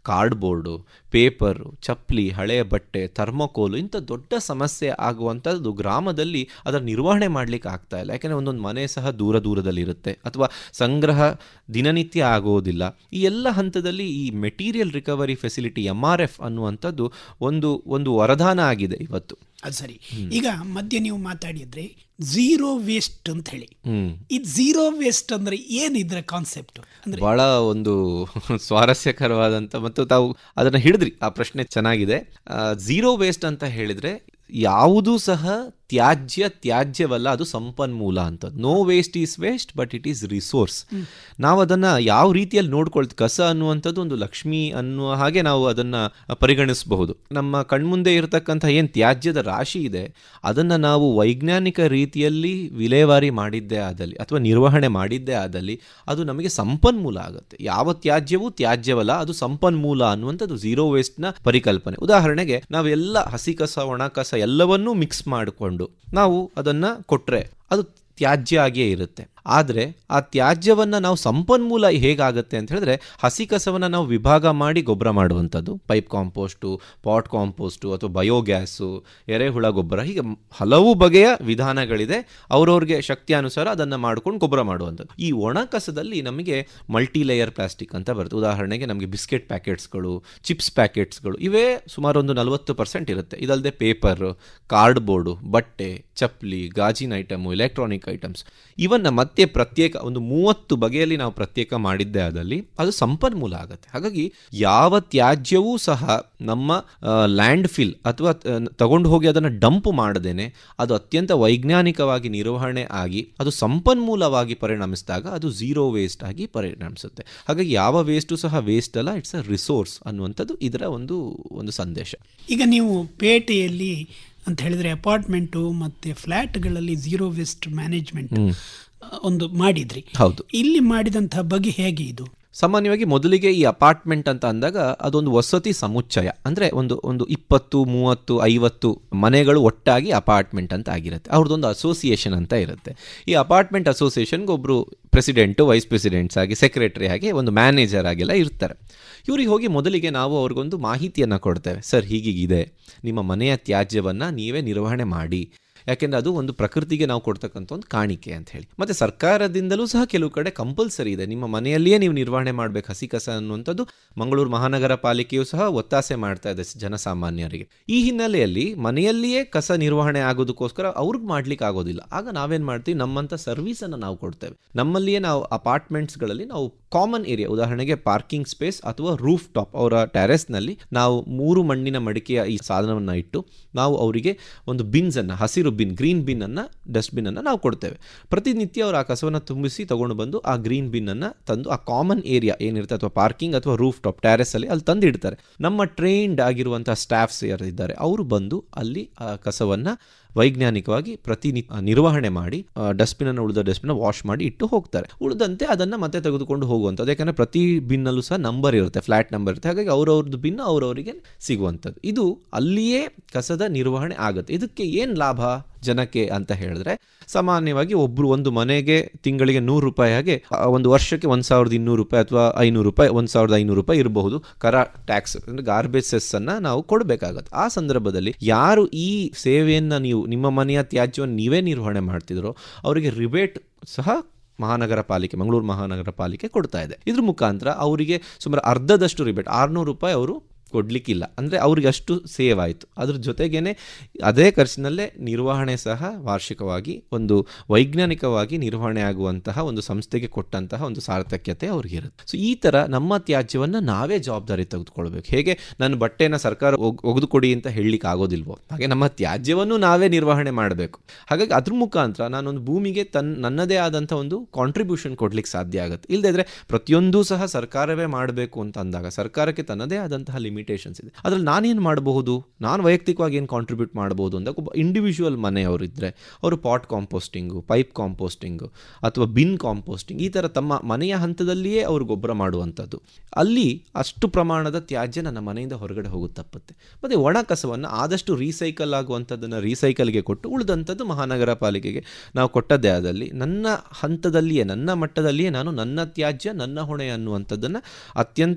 ಕಾರ್ಡ್ಬೋರ್ಡು ಪೇಪರು ಚಪ್ಪಲಿ ಹಳೆಯ ಬಟ್ಟೆ ಥರ್ಮೋಕೋಲು ಇಂಥ ದೊಡ್ಡ ಸಮಸ್ಯೆ ಆಗುವಂಥದ್ದು ಗ್ರಾಮದಲ್ಲಿ ಅದರ ನಿರ್ವಹಣೆ ಮಾಡಲಿಕ್ಕೆ ಆಗ್ತಾ ಇಲ್ಲ ಯಾಕೆಂದರೆ ಒಂದೊಂದು ಮನೆ ಸಹ ದೂರ ದೂರದಲ್ಲಿರುತ್ತೆ ಅಥವಾ ಸಂಗ್ರಹ ದಿನನಿತ್ಯ ಆಗೋದಿಲ್ಲ ಈ ಎಲ್ಲ ಹಂತದಲ್ಲಿ ಈ material recovery facility M R F ಅನ್ನುವಂಥದ್ದು ಒಂದು ಒಂದು ವರದಾನ ಆಗಿದೆ ಇವತ್ತು ಅದು ಸರಿ ಈಗ ಮಧ್ಯೆ ನೀವು ಮಾತಾಡಿದ್ರೆ ಝೀರೋ ವೇಸ್ಟ್ ಅಂತ ಹೇಳಿ ಹ್ಮ್ ಈ ಝೀರೋ ವೇಸ್ಟ್ ಅಂದ್ರೆ ಏನಿದ್ರ ಕಾನ್ಸೆಪ್ಟ್ ಅಂದ್ರೆ ಬಹಳ ಒಂದು ಸ್ವಾರಸ್ಯಕರವಾದಂಥ ಮತ್ತು ತಾವು ಅದನ್ನು ಹಿಡಿದ್ರಿ ಆ ಪ್ರಶ್ನೆ ಚೆನ್ನಾಗಿದೆ ಝೀರೋ ವೇಸ್ಟ್ ಅಂತ ಹೇಳಿದ್ರೆ ಯಾವುದೂ ಸಹ ತ್ಯಾಜ್ಯ ತ್ಯಾಜ್ಯವಲ್ಲ ಅದು ಸಂಪನ್ಮೂಲ ಅಂತ no waste is waste but it is resource ನಾವು ಅದನ್ನು ಯಾವ ರೀತಿಯಲ್ಲಿ ನೋಡ್ಕೊಳ್ತೀವಿ ಕಸ ಅನ್ನುವಂಥದ್ದು ಒಂದು ಲಕ್ಷ್ಮಿ ಅನ್ನುವ ಹಾಗೆ ನಾವು ಅದನ್ನು ಪರಿಗಣಿಸಬಹುದು ನಮ್ಮ ಕಣ್ಮುಂದೆ ಇರತಕ್ಕಂಥ ಏನು ತ್ಯಾಜ್ಯದ ರಾಶಿ ಇದೆ ಅದನ್ನು ನಾವು ವೈಜ್ಞಾನಿಕ ರೀತಿಯಲ್ಲಿ ವಿಲೇವಾರಿ ಮಾಡಿದ್ದೇ ಆದಲ್ಲಿ ಅಥವಾ ನಿರ್ವಹಣೆ ಮಾಡಿದ್ದೇ ಆದಲ್ಲಿ ಅದು ನಮಗೆ ಸಂಪನ್ಮೂಲ ಆಗುತ್ತೆ ಯಾವ ತ್ಯಾಜ್ಯವೂ ತ್ಯಾಜ್ಯವಲ್ಲ ಅದು ಸಂಪನ್ಮೂಲ ಅನ್ನುವಂಥದ್ದು ಝೀರೋ ವೇಸ್ಟ್ನ ಪರಿಕಲ್ಪನೆ ಉದಾಹರಣೆಗೆ ನಾವೆಲ್ಲ ಹಸಿ ಕಸ ಒಣ ಕಸ ಎಲ್ಲವನ್ನೂ ಮಿಕ್ಸ್ ಮಾಡಿಕೊಂಡು ನಾವು ಅದನ್ನು ಕೊಟ್ಟರೆ ಅದು ತ್ಯಾಜ್ಯ ಆಗಿಯೇ ಇರುತ್ತೆ ಆದರೆ ಆ ತ್ಯಾಜ್ಯವನ್ನು ನಾವು ಸಂಪನ್ಮೂಲ ಹೇಗಾಗುತ್ತೆ ಅಂತ ಹೇಳಿದ್ರೆ ಹಸಿ ಕಸವನ್ನು ನಾವು ವಿಭಾಗ ಮಾಡಿ ಗೊಬ್ಬರ ಮಾಡುವಂಥದ್ದು ಪೈಪ್ ಕಾಂಪೋಸ್ಟು ಪಾಟ್ ಕಾಂಪೋಸ್ಟು ಅಥವಾ ಬಯೋಗ್ಯಾಸು ಎರೆಹುಳ ಗೊಬ್ಬರ ಹೀಗೆ ಹಲವು ಬಗೆಯ ವಿಧಾನಗಳಿದೆ ಅವ್ರವ್ರಿಗೆ ಶಕ್ತಿಯಾನುಸಾರ ಅದನ್ನು ಮಾಡ್ಕೊಂಡು ಗೊಬ್ಬರ ಮಾಡುವಂಥದ್ದು ಈ ಒಣ ಕಸದಲ್ಲಿ ನಮಗೆ ಮಲ್ಟಿ ಲೇಯರ್ ಪ್ಲಾಸ್ಟಿಕ್ ಅಂತ ಬರುತ್ತೆ ಉದಾಹರಣೆಗೆ ನಮಗೆ ಬಿಸ್ಕೆಟ್ ಪ್ಯಾಕೆಟ್ಸ್ಗಳು ಚಿಪ್ಸ್ ಪ್ಯಾಕೆಟ್ಸ್ಗಳು ಇವೇ ಸುಮಾರು ಒಂದು ನಲವತ್ತು ಪರ್ಸೆಂಟ್ ಇರುತ್ತೆ ಇದಲ್ಲದೆ ಪೇಪರ್ ಕಾರ್ಡ್ಬೋರ್ಡು ಬಟ್ಟೆ ಚಪ್ಪಲಿ ಗಾಜಿನ ಐಟಮು ಎಲೆಕ್ಟ್ರಾನಿಕ್ ಐಟಮ್ಸ್ ಇವನ್ನ ಮತ್ತೆ ಪ್ರತ್ಯೇಕ ಒಂದು ಮೂವತ್ತು ಬಗೆಯಲ್ಲಿ ನಾವು ಪ್ರತ್ಯೇಕ ಮಾಡಿದ್ದೇ ಆದಲ್ಲಿ ಅದು ಸಂಪನ್ಮೂಲ ಆಗುತ್ತೆ ಹಾಗಾಗಿ ಯಾವ ತ್ಯಾಜ್ಯವೂ ಸಹ ನಮ್ಮ ಲ್ಯಾಂಡ್ ಫಿಲ್ ಅಥವಾ ತಗೊಂಡು ಹೋಗಿ ಅದನ್ನು ಡಂಪ್ ಮಾಡದೇನೆ ಅದು ಅತ್ಯಂತ ವೈಜ್ಞಾನಿಕವಾಗಿ ನಿರ್ವಹಣೆ ಆಗಿ ಅದು ಸಂಪನ್ಮೂಲವಾಗಿ ಪರಿಣಮಿಸಿದಾಗ ಅದು ಝೀರೋ ವೇಸ್ಟ್ ಆಗಿ ಪರಿಣಮಿಸುತ್ತೆ ಹಾಗಾಗಿ ಯಾವ ವೇಸ್ಟು ಸಹ ವೇಸ್ಟ್ ಅಲ್ಲ ಇಟ್ಸ್ ಅ ರಿಸೋರ್ಸ್ ಅನ್ನುವಂಥದ್ದು ಇದರ ಒಂದು ಒಂದು ಸಂದೇಶ ಈಗ ನೀವು ಪೇಟೆಯಲ್ಲಿ ಅಂತ ಹೇಳಿದ್ರೆ ಅಪಾರ್ಟ್ಮೆಂಟು ಮತ್ತೆ ಫ್ಲ್ಯಾಟ್ಗಳಲ್ಲಿ ಝೀರೋ ವೇಸ್ಟ್ ಮ್ಯಾನೇಜ್ಮೆಂಟ್ ಒಂದು ಮಾಡಿದ್ರಿ ಹೌದು ಇಲ್ಲಿ ಮಾಡಿದಂತಹ ಬಗೆ ಹೇಗೆ ಇದು ಸಾಮಾನ್ಯವಾಗಿ ಮೊದಲಿಗೆ ಈ ಅಪಾರ್ಟ್ಮೆಂಟ್ ಅಂತ ಅಂದಾಗ ಅದೊಂದು ವಸತಿ ಸಮುಚ್ಚಯ ಅಂದರೆ ಒಂದು ಒಂದು ಇಪ್ಪತ್ತು ಮೂವತ್ತು ಐವತ್ತು ಮನೆಗಳು ಒಟ್ಟಾಗಿ ಅಪಾರ್ಟ್ಮೆಂಟ್ ಅಂತ ಆಗಿರುತ್ತೆ ಅವ್ರದ್ದೊಂದು ಅಸೋಸಿಯೇಷನ್ ಅಂತ ಇರುತ್ತೆ ಈ ಅಪಾರ್ಟ್ಮೆಂಟ್ ಅಸೋಸಿಯೇಷನ್ಗೆ ಒಬ್ಬರು ಪ್ರೆಸಿಡೆಂಟು ವೈಸ್ ಪ್ರೆಸಿಡೆಂಟ್ಸ್ ಆಗಿ ಸೆಕ್ರೆಟರಿ ಆಗಿ ಒಂದು ಮ್ಯಾನೇಜರ್ ಆಗೆಲ್ಲ ಇರ್ತಾರೆ ಇವ್ರಿಗೆ ಹೋಗಿ ಮೊದಲಿಗೆ ನಾವು ಅವ್ರಿಗೊಂದು ಮಾಹಿತಿಯನ್ನು ಕೊಡ್ತೇವೆ ಸರ್ ಹೀಗೀಗಿದೆ ನಿಮ್ಮ ಮನೆಯ ತ್ಯಾಜ್ಯವನ್ನು ನೀವೇ ನಿರ್ವಹಣೆ ಮಾಡಿ ಯಾಕೆಂದರೆ ಅದು ಒಂದು ಪ್ರಕೃತಿಗೆ ನಾವು ಕೊಡ್ತಕ್ಕಂಥ ಒಂದು ಕಾಣಿಕೆ ಅಂತ ಹೇಳಿ ಮತ್ತು ಸರ್ಕಾರದಿಂದಲೂ ಸಹ ಕೆಲವು ಕಡೆ ಕಂಪಲ್ಸರಿ ಇದೆ ನಿಮ್ಮ ಮನೆಯಲ್ಲಿಯೇ ನೀವು ನಿರ್ವಹಣೆ ಮಾಡಬೇಕು ಹಸಿ ಕಸ ಅನ್ನುವಂಥದ್ದು ಮಂಗಳೂರು ಮಹಾನಗರ ಪಾಲಿಕೆಯು ಸಹ ಒತ್ತಾಸೆ ಮಾಡ್ತಾ ಇದೆ ಜನಸಾಮಾನ್ಯರಿಗೆ ಈ ಹಿನ್ನೆಲೆಯಲ್ಲಿ ಮನೆಯಲ್ಲಿಯೇ ಕಸ ನಿರ್ವಹಣೆ ಆಗೋದಕ್ಕೋಸ್ಕರ ಅವ್ರಿಗೆ ಮಾಡ್ಲಿಕ್ಕೆ ಆಗೋದಿಲ್ಲ ಆಗ ನಾವೇನು ಮಾಡ್ತೀವಿ ನಮ್ಮಂಥ ಸರ್ವಿಸನ್ನು ನಾವು ಕೊಡ್ತೇವೆ ನಮ್ಮಲ್ಲಿಯೇ ನಾವು ಅಪಾರ್ಟ್ಮೆಂಟ್ಸ್ಗಳಲ್ಲಿ ನಾವು ಕಾಮನ್ ಏರಿಯಾ ಉದಾಹರಣೆಗೆ ಪಾರ್ಕಿಂಗ್ ಸ್ಪೇಸ್ ಅಥವಾ ರೂಫ್ ಟಾಪ್ ಅವರ ಟೆರೆಸ್ನಲ್ಲಿ ನಾವು ಮೂರು ಮಣ್ಣಿನ ಮಡಿಕೆಯ ಈ ಸಾಧನವನ್ನು ಇಟ್ಟು ನಾವು ಅವರಿಗೆ ಒಂದು ಬಿನ್ಸನ್ನು ಹಸಿರು ಬಿನ್ ಗ್ರೀನ್ ಬಿನ್ನನ್ನು ಡಸ್ಟ್ಬಿನ್ನನ್ನು ನಾವು ಕೊಡ್ತೇವೆ ಪ್ರತಿನಿತ್ಯ ಅವರು ಆ ಕಸವನ್ನು ತುಂಬಿಸಿ ತಗೊಂಡು ಬಂದು ಆ ಗ್ರೀನ್ ಬಿನ್ನನ್ನು ತಂದು ಆ ಕಾಮನ್ ಏರಿಯಾ ಏನಿರುತ್ತೆ ಅಥವಾ ಪಾರ್ಕಿಂಗ್ ಅಥವಾ ರೂಫ್ ಟಾಪ್ ಟೆರೆಸಲ್ಲಿ ಅಲ್ಲಿ ತಂದು ಇಡ್ತಾರೆ ನಮ್ಮ ಟ್ರೈನ್ಡ್ ಆಗಿರುವಂಥ ಸ್ಟಾಫ್ಸ್ ಯಾರಿದ್ದಾರೆ ಅವರು ಬಂದು ಅಲ್ಲಿ ಆ ಕಸವನ್ನು ವೈಜ್ಞಾನಿಕವಾಗಿ ಪ್ರತಿನಿ ನಿರ್ವಹಣೆ ಮಾಡಿ ಡಸ್ಟ್ಬಿನನ್ನು ಉಳಿದ ಡಸ್ಟ್ಬಿನ್ ವಾಶ್ ಮಾಡಿ ಇಟ್ಟು ಹೋಗ್ತಾರೆ ಉಳಿದಂತೆ ಅದನ್ನು ಮತ್ತೆ ತೆಗೆದುಕೊಂಡು ಹೋಗುವಂಥದ್ದು ಯಾಕಂದರೆ ಪ್ರತಿ ಬಿನ್ನಲ್ಲೂ ಸಹ ನಂಬರ್ ಇರುತ್ತೆ ಫ್ಲಾಟ್ ನಂಬರ್ ಇರುತ್ತೆ ಹಾಗಾಗಿ ಅವ್ರವ್ರದ್ದು ಬಿನ್ ಅವರವರಿಗೆ ಸಿಗುವಂಥದ್ದು ಇದು ಅಲ್ಲಿಯೇ ಕಸದ ನಿರ್ವಹಣೆ ಆಗುತ್ತೆ ಇದಕ್ಕೆ ಏನು ಲಾಭ ಜನಕ್ಕೆ ಅಂತ ಹೇಳಿದ್ರೆ ಸಾಮಾನ್ಯವಾಗಿ ಒಬ್ಬರು ಒಂದು ಮನೆಗೆ ತಿಂಗಳಿಗೆ ನೂರು ರೂಪಾಯಿ ಹಾಗೆ ಒಂದು ವರ್ಷಕ್ಕೆ ಒಂದು ಸಾವಿರದ ಇನ್ನೂರು ರೂಪಾಯಿ ಅಥವಾ ಐನೂರು ರೂಪಾಯಿ ಒಂದು ಸಾವಿರದ ಐನೂರು ರೂಪಾಯಿ ಇರಬಹುದು ಕರ ಟ್ಯಾಕ್ಸ್ ಅಂದರೆ ಗಾರ್ಬೇಜ್ ಸೆಸ್ಸನ್ನು ನಾವು ಕೊಡಬೇಕಾಗತ್ತೆ ಆ ಸಂದರ್ಭದಲ್ಲಿ ಯಾರು ಈ ಸೇವೆಯನ್ನು ನೀವು ನಿಮ್ಮ ಮನೆಯ ತ್ಯಾಜ್ಯವನ್ನು ನೀವೇ ನಿರ್ವಹಣೆ ಮಾಡ್ತಿದ್ರೋ ಅವರಿಗೆ ರಿಬೇಟ್ ಸಹ ಮಹಾನಗರ ಪಾಲಿಕೆ ಮಂಗಳೂರು ಮಹಾನಗರ ಪಾಲಿಕೆ ಕೊಡ್ತಾ ಇದೆ ಇದ್ರ ಮುಖಾಂತರ ಅವರಿಗೆ ಸುಮಾರು ಅರ್ಧದಷ್ಟು ರಿಬೇಟ್ ಆರುನೂರು ರೂಪಾಯಿ ಅವರು ಕೊಡಲಿಕ್ಕಿಲ್ಲ ಅಂದರೆ ಅವ್ರಿಗೆ ಅಷ್ಟು ಸೇವ್ ಆಯಿತು ಅದ್ರ ಜೊತೆಗೇನೆ ಅದೇ ಖರ್ಚಿನಲ್ಲೇ ನಿರ್ವಹಣೆ ಸಹ ವಾರ್ಷಿಕವಾಗಿ ಒಂದು ವೈಜ್ಞಾನಿಕವಾಗಿ ನಿರ್ವಹಣೆ ಆಗುವಂತಹ ಒಂದು ಸಂಸ್ಥೆಗೆ ಕೊಟ್ಟಂತಹ ಒಂದು ಸಾರ್ಥಕ್ಯತೆ ಅವ್ರಿಗೆ ಇರುತ್ತೆ ಸೊ ಈ ಥರ ನಮ್ಮ ತ್ಯಾಜ್ಯವನ್ನು ನಾವೇ ಜವಾಬ್ದಾರಿ ತೆಗೆದುಕೊಳ್ಬೇಕು ಹೇಗೆ ನನ್ನ ಬಟ್ಟೆನ ಸರ್ಕಾರ ಒಗೆದು ಕೊಡಿ ಅಂತ ಹೇಳಲಿಕ್ಕೆ ಆಗೋದಿಲ್ವೋ ಹಾಗೆ ನಮ್ಮ ತ್ಯಾಜ್ಯವನ್ನು ನಾವೇ ನಿರ್ವಹಣೆ ಮಾಡಬೇಕು ಹಾಗಾಗಿ ಅದ್ರ ಮುಖಾಂತರ ನಾನೊಂದು ಭೂಮಿಗೆ ತನ್ನ ನನ್ನದೇ ಆದಂಥ ಒಂದು ಕಾಂಟ್ರಿಬ್ಯೂಷನ್ ಕೊಡ್ಲಿಕ್ಕೆ ಸಾಧ್ಯ ಆಗುತ್ತೆ ಇಲ್ಲದೇ ಪ್ರತಿಯೊಂದು ಸಹ ಸರ್ಕಾರವೇ ಮಾಡಬೇಕು ಅಂತ ಅಂದಾಗ ಸರ್ಕಾರಕ್ಕೆ ತನ್ನದೇ ಆದಂತಹ ಲಿಮಿಟೇಷನ್ಸ್ ಇದೆ ಅದರಲ್ಲಿ ನಾನೇನು ಮಾಡಬಹುದು ನಾನು ವೈಯಕ್ತಿಕವಾಗಿ ಏನು ಕಾಂಟ್ರಿಬ್ಯೂಟ್ ಮಾಡಬಹುದು ಅಂತ ಒಬ್ಬ ಇಂಡಿವಿಜುವಲ್ ಮನೆಯವರು ಇದ್ದರೆ ಅವರು ಪಾಟ್ ಕಾಂಪೋಸ್ಟಿಂಗು ಪೈಪ್ ಕಾಂಪೋಸ್ಟಿಂಗು ಅಥವಾ ಬಿನ್ ಕಾಂಪೋಸ್ಟಿಂಗ್ ಈ ಥರ ತಮ್ಮ ಮನೆಯ ಹಂತದಲ್ಲಿಯೇ ಅವರು ಗೊಬ್ಬರ ಮಾಡುವಂಥದ್ದು ಅಲ್ಲಿ ಅಷ್ಟು ಪ್ರಮಾಣದ ತ್ಯಾಜ್ಯ ನನ್ನ ಮನೆಯಿಂದ ಹೊರಗಡೆ ಹೋಗುತ್ತೆ ತಪ್ಪುತ್ತೆ ಮತ್ತು ಒಣ ಕಸವನ್ನು ಆದಷ್ಟು ರೀಸೈಕಲ್ ಆಗುವಂಥದ್ದನ್ನು ರೀಸೈಕಲ್ಗೆ ಕೊಟ್ಟು ಉಳಿದಂಥದ್ದು ಮಹಾನಗರ ಪಾಲಿಕೆಗೆ ನಾವು ಕೊಟ್ಟದ್ದೇ ಆದಲ್ಲಿ ನನ್ನ ಹಂತದಲ್ಲಿಯೇ ನನ್ನ ಮಟ್ಟದಲ್ಲಿಯೇ ನಾನು ನನ್ನ ತ್ಯಾಜ್ಯ ನನ್ನ ಹೊಣೆ ಅನ್ನುವಂಥದ್ದನ್ನು ಅತ್ಯಂತ